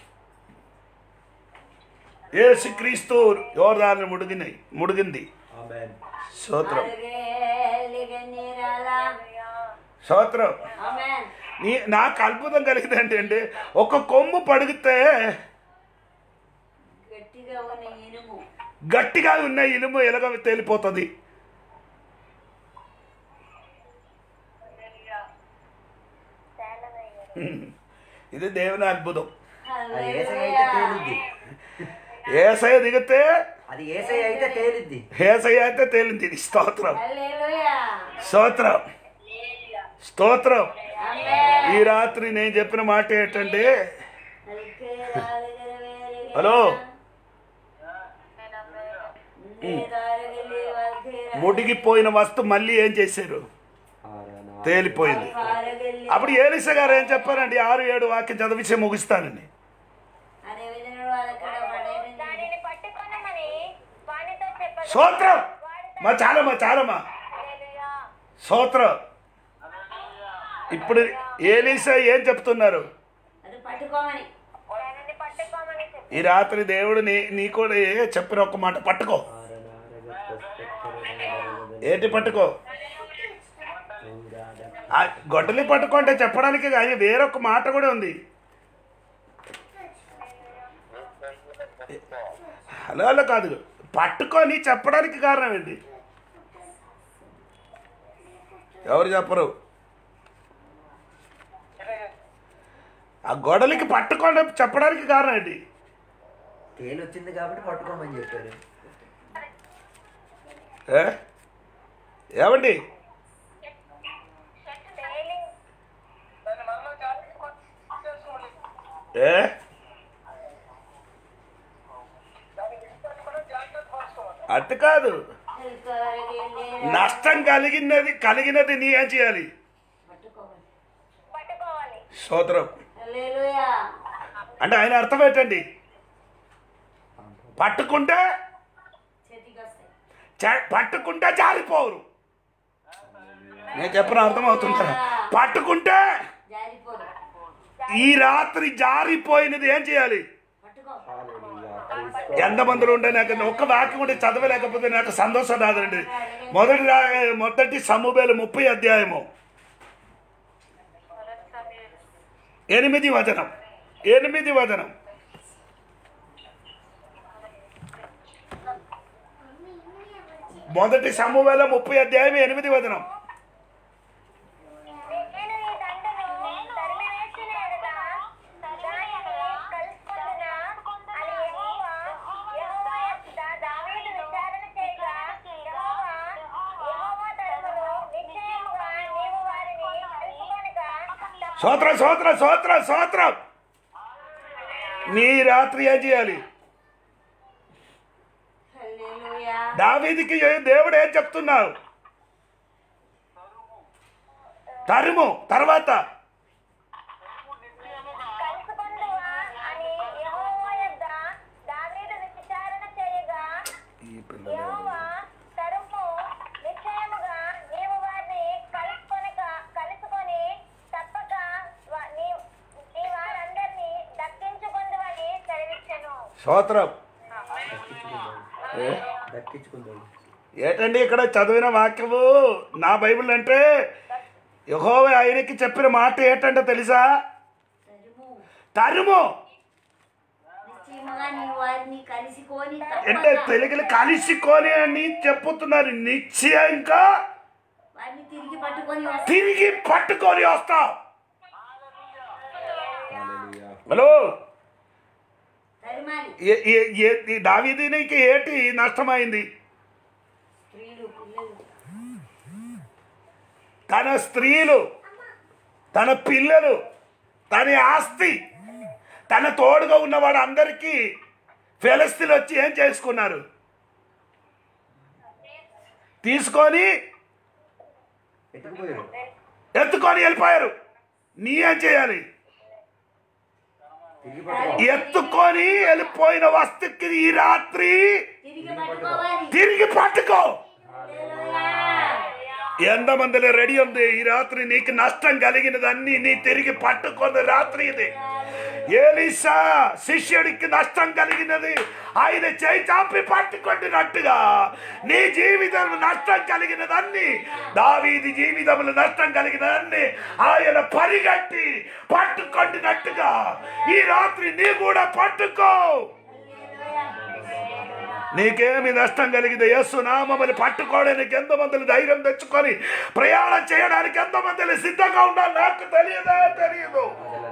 యేసుక్రీస్తు యోర్దాన్ని ముడిగినాయి ముడిగింది Amen. స్తోత్రం స్తోత్రం నీ నాకు అద్భుతం కలిగింది ఏంటంటే ఒక కొమ్ము పడిగితే గట్టిగా ఉన్న ఇనుము గట్టిగా ఉన్న ఇనుము ఎలాగ తేలిపోతుంది ఇది దేవుని అద్భుతం అది ఏసై అయితే తేలిద్ది ఏసయ దిగితే అది ఏసై అయితే తేలిద్ది ఏసయ అయితే తేలింది ఇది స్తోత్రం హల్లెలూయా స్తోత్రం స్తోత్రం ఆమేన్ ఈ రాత్రి నేను చెప్పిన మాట ఏంటంటే హలో ముడిగిపోయిన వస్తు మళ్ళీ ఏం చేశారు తేలిపోయింది అప్పుడు ఏలిస గారు ఏం చెప్పారండి ఆరు ఏడు వాక్యం చదివించి ముగిస్తానండి అదే విధంగా వాళ్ళక్కడ పడేది దానిని పట్టుకొనమని వానితో చెప్పగా స్తోత్రం మా చాలమ్మా చాలమ్మా హల్లెలూయా. స్తోత్రం ఇప్పుడు ఏలిసా ఏం చెప్తున్నారు అది పట్టుకోమని దానిని పట్టుకోమని చెప్పి ఈ రాత్రి దేవుడు నీ నీ కూడా ఏ- చెప్పిన ఒక మాట పట్టుకో ఏంటి పట్టుకో ఆ గొడ్డలి పట్టుకో అంటే చెప్పడానికి కానీ వేరొక మాట కూడా ఉంది అలా అలా కాదు పట్టుకొని చెప్పడానికి కారణం ఏంటి ఎవరు చెప్పరు ఆ గొడవలికి పట్టుకోండి చెప్పడానికి కారణం ఏంటి తేలి వచ్చింది కాబట్టి పట్టుకోమని చెప్పారు ఏ? ఏమండి తేలి ఏ అట్టు కాదు నష్టం కలిగినది కలిగినది నీ ఏం చేయాలి పట్టుకోమని పట్టుకోవాలి స్తోత్రం హల్లెలూయా అంటే ఆయన అర్థం ఏంటండి పట్టుకుంటే చేతికి వస్తాయి చ- పట్టుకుంటే జారిపోరు నేను చెప్పిన అర్థమవుతుందా పట్టుకుంటే జారిపోదు ఈ రాత్రి జారిపోయినది ఏం చేయాలి పట్టుకో ఎంతమందిలో ఉంటే నాకు ఒక్క వాక్యం ఉంటే చదవలేకపోతే నాకు సంతోషం రాదండి మొదటి రా- మొదటి సమూహేలు ముప్పై అధ్యాయము ఎనిమిది వచనం ఎనిమిది వచనం మొదటి సమూహేల ముప్పై అధ్యాయం ఎనిమిది వచనం నేను ఈ దండను తరిమివేసిన ఎడల దానిని కలుసుకొనునా అని యెహోవా యెహోవా యొద్ద దావీదు విచారణ చేయగా యెహోవా యెహోవా తరమును నిశ్చయముగా నీవు వారిని కలుసుకొనగా సోత్రం సోత్రం సోత్రం సోత్రం నీ రాత్రి ఏం చేయాలి హల్లెలూయా దావీదికి దేవుడు ఏం చెప్తున్నావు తరుము తర్వాత కలుసుకొందువా స్తోత్రం ఏ? దక్కించుకుందాం ఏంటండి ఇక్కడ చదివిన వాక్యము నా బైబిల్ అంటే యహోవే ఆయనకి చెప్పిన మాట ఏంటంటే తెలుసా తరుము తరుము నిశ్చయముగా నీ వారిని కలిసికొని అంటే తప్పక తెలుగులు కలిసికొని అని చెప్పుతున్నారు నిశ్చయంగా వారిని తిరిగి పట్టుకొని వస్తా తిరిగి పట్టుకొని వస్తాం హల్లెలూయా హలో తరిమాలి ఏ- ఏ- ఏ- ఈ దావీదునికి ఏంటి నష్టమైంది స్త్రీలు పిల్లలు తన స్త్రీలు తన పిల్లలు తన ఆస్తి తన తోడుగా ఉన్నవాడు అందరికీ ఫెలస్తీన్ వచ్చి ఏం చేసుకున్నారు తీసుకొని ఎత్తుకుపోయారు ఎత్తుకొని వెళ్ళిపోయారు నీ ఏం చేయాలి తిరిగి పట్టుకో ఎత్తుకొని వెళ్ళిపోయిన వస్తుకి ఈ రాత్రి తిరిగి పట్టుకోవాలి తిరిగి పట్టుకో హల్లెలూయా. ఎంతమందిలో రెడీ ఉంది ఈ రాత్రి నీకు నష్టం కలిగినదన్నీ నీ తిరిగి పట్టుకున్న రాత్రి ఇది ఏలిసా శిష్యుడికి నష్టం కలిగినది ఆయన చేయి చాపి పట్టుకొండినట్టుగా నీ జీవితం నష్టం కలిగినదన్నీ దావీది జీవితంలో నష్టం కలిగినదన్నీ ఆయన పరిగట్టి పట్టుకొండినట్టుగా ఈ రాత్రి నీ కూడా పట్టుకో నీకేమి నష్టం కలిగింది యేసు నామని పట్టుకోవడానికి ఎంతమందిని ధైర్యం తెచ్చుకొని ప్రయాణం చేయడానికి ఎంతమందిని సిద్ధంగా ఉండాలి నాకు తెలియదా తెలియదు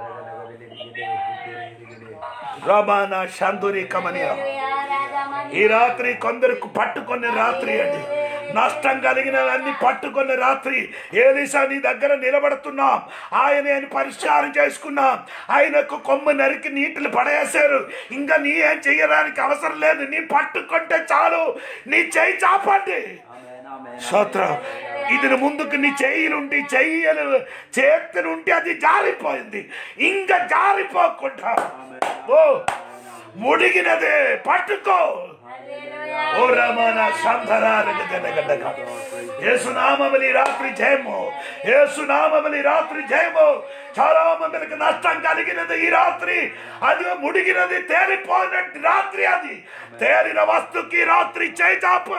రమాన శాంతుని కమనీయ హల్లెలూయా, రాజామణి. ఈ రాత్రి కొందరికి పట్టుకునే రాత్రి అండి నష్టం కలిగిన అన్ని పట్టుకునే రాత్రి ఏలిసా నీ దగ్గర నిలబడుతున్నాం ఆయన ఆయన పరిష్కారం చేసుకున్నాం ఆయనకు కొమ్ము నరికి నీటిని పడేశారు ఇంకా నీ ఏం చెయ్యడానికి అవసరం లేదు నీ పట్టుకుంటే చాలు నీ చేయి చాపండి ఆమేన్ ఆమేన్ స్తోత్రం ఇది ముందుకు నీ చెయ్యి నుండి చెయ్యలు చేతి నుండి అది జారిపోయింది ఇంకా జారిపోకుండా ఓ ముడిగినదే పట్టుకో హల్లెలూయా. ఓ రమణ సంధరారగదగదగ యేసునామములి రాత్రి జయము యేసునామములి రాత్రి జయము చాలా మందికి నష్టం కలిగినది ఈ రాత్రి అది ముడిగినది తేలిపోయినట్టు రాత్రి అది తేలిన వస్తుకి రాత్రి చేయి చాపు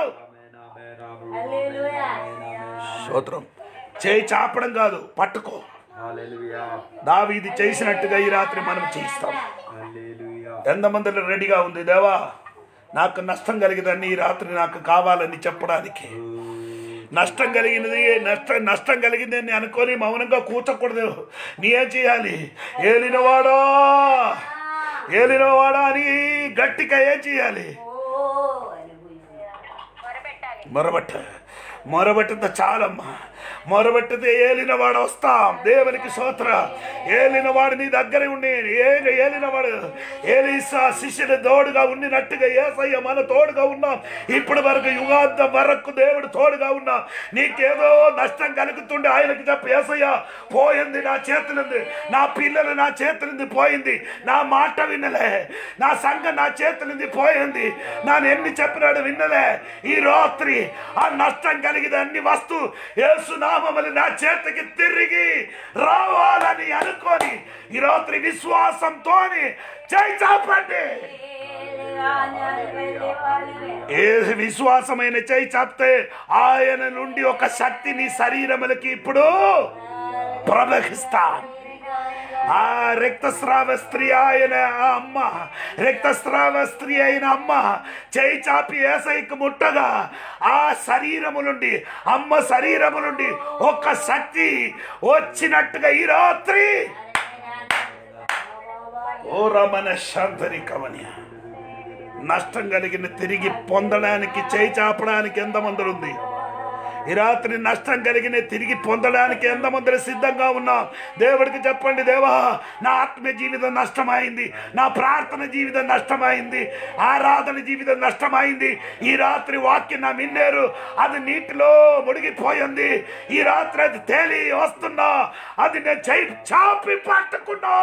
హల్లెలూయా. స్తోత్రం చేయి చాపడం కాదు పట్టుకో హల్లెలూయా దావీది చేసినట్టుగా ఈ రాత్రి మనం చేస్తాం హల్లెలూయా ఎంతమందిలో రెడీగా ఉంది దేవా నాకు నష్టం కలిగిందని ఈ రాత్రి నాకు కావాలని చెప్పడానికి నష్టం కలిగినది నష్టం నష్టం కలిగింది అని అనుకొని మౌనంగా కూర్చోకూడదు నీ ఏం చేయాలి ఏలినవాడా ఏలినవాడా అని గట్టిగా ఏం చేయాలి ఓ హల్లెలూయా. మొరపెట్టాలి మొరబట్ట మొరబట్టితే చాలమ్మా మొరబట్టితే ఏలినవాడు వస్తాం దేవునికి సోత్ర ఏలినవాడు నీ దగ్గర ఉండి ఏ ఏలినవాడు ఏలిసా శిష్యుడు తోడుగా ఉండినట్టుగా ఏసయ్య మన తోడుగా ఉన్నాం ఇప్పటి వరకు యుగాంతం వరకు దేవుడు తోడుగా ఉన్నాం నీకేదో నష్టం కలుగుతుండే ఆయనకి చెప్పు ఏసయ్య పోయింది నా చేతులుంది నా పిల్లలు నా చేతులుంది పోయింది నా మాట వినలే నా సంఘం నా చేతులుంది పోయింది నాను ఎన్ని చెప్పినాడు విన్నలే ఈ రాత్రి ఆ నష్టం కలిగిన అన్ని వస్తు ఏసునామములు నా చేతికి తిరిగి రావాలని అనుకొని ఈ రాత్రి విశ్వాసంతోని చేయి చాపండి ఏ విశ్వాసమైన చేయి చాపితే ఆయన నుండి ఒక శక్తి నీ శరీరములకి ఇప్పుడు ప్రవహిస్తా ఆ రక్తస్రావ స్త్రీ ఆయన ఆ అమ్మ రక్తస్రావ స్త్రీ అయిన అమ్మ చేయి చాపి ఏసైకి ముట్టగా ఆ శరీరము నుండి అమ్మ శరీరము నుండి ఒక శక్తి వచ్చినట్టుగా ఈ రాత్రి ఓ రమణ శాంతరి కమనీయ నష్టం కలిగిన తిరిగి పొందడానికి చేయి చాపడానికి ఎంతమంది ఉంది ఈ రాత్రి నష్టం కలిగిన తిరిగి పొందడానికి ఎంతమంది సిద్ధంగా ఉన్నాం దేవుడికి చెప్పండి దేవా నా ఆత్మీయ జీవితం నష్టమైంది నా ప్రార్థన జీవితం నష్టమైంది ఆరాధన జీవితం నష్టమైంది ఈ రాత్రి వాక్యం నా మిన్నేరు అది నీటిలో మునిగిపోయింది ఈ రాత్రి అది తేలి వస్తున్నా అది నేను చేయి చాపి పట్టుకున్నా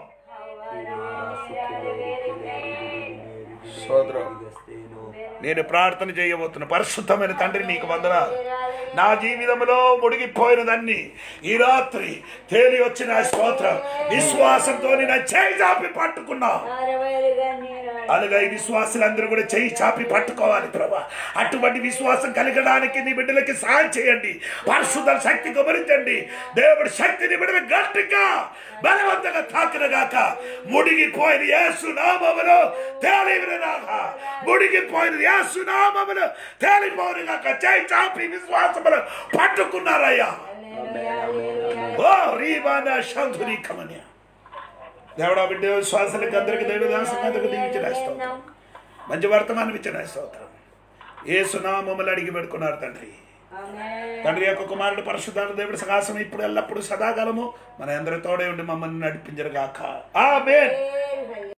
సోదరం నేను ప్రార్థన చేయబోతున్న పరిశుద్ధమైన తండ్రి నీకు వందన నా జీవితంలో ముడిగిపోయినదన్నీ ఈ రాత్రి తేలి వచ్చిన స్తోత్రం విశ్వాసంతో నా చేయి చాపి పట్టుకున్నా ఆరవైలుగా నీరు అలాగా ఈ విశ్వాసులందరూ కూడా చేయి చాపి పట్టుకోవాలి ప్రభా అటువంటి విశ్వాసం కలిగడానికి నీ బిడ్డలకి సహాయం చేయండి పరిశుద్ధ శక్తి గమనించండి దేవుడి శక్తిని బిడ్డలు గట్టిగా బలవంతంగా తాకినగాక ముడిగిపోయిన యేసు నామములో తేలివినగాక ముడిగిపోయిన యేసు నామములో తేలిపోయినగాక చేయి చాపి విశ్వాసములు పట్టుకున్నారయ్యా ఓ రీబాన శాంతుని కమన్య దేవుడా బిడ్డ విశ్వాసాలకు అందరికి దేవుడు దాసం అందరికి దీవించిన స్తోత్రం మంచి వర్తమానం ఇచ్చిన స్తోత్రం ఏ సునామములు అడిగి పెట్టుకున్నారు తండ్రి తండ్రి యొక్క కుమారుడు పరిశుద్ధాలు దేవుడి సకాశం ఇప్పుడు ఎల్లప్పుడు సదాకాలము మన అందరి తోడే ఉండి మమ్మల్ని నడిపించరు గాక ఆమేన్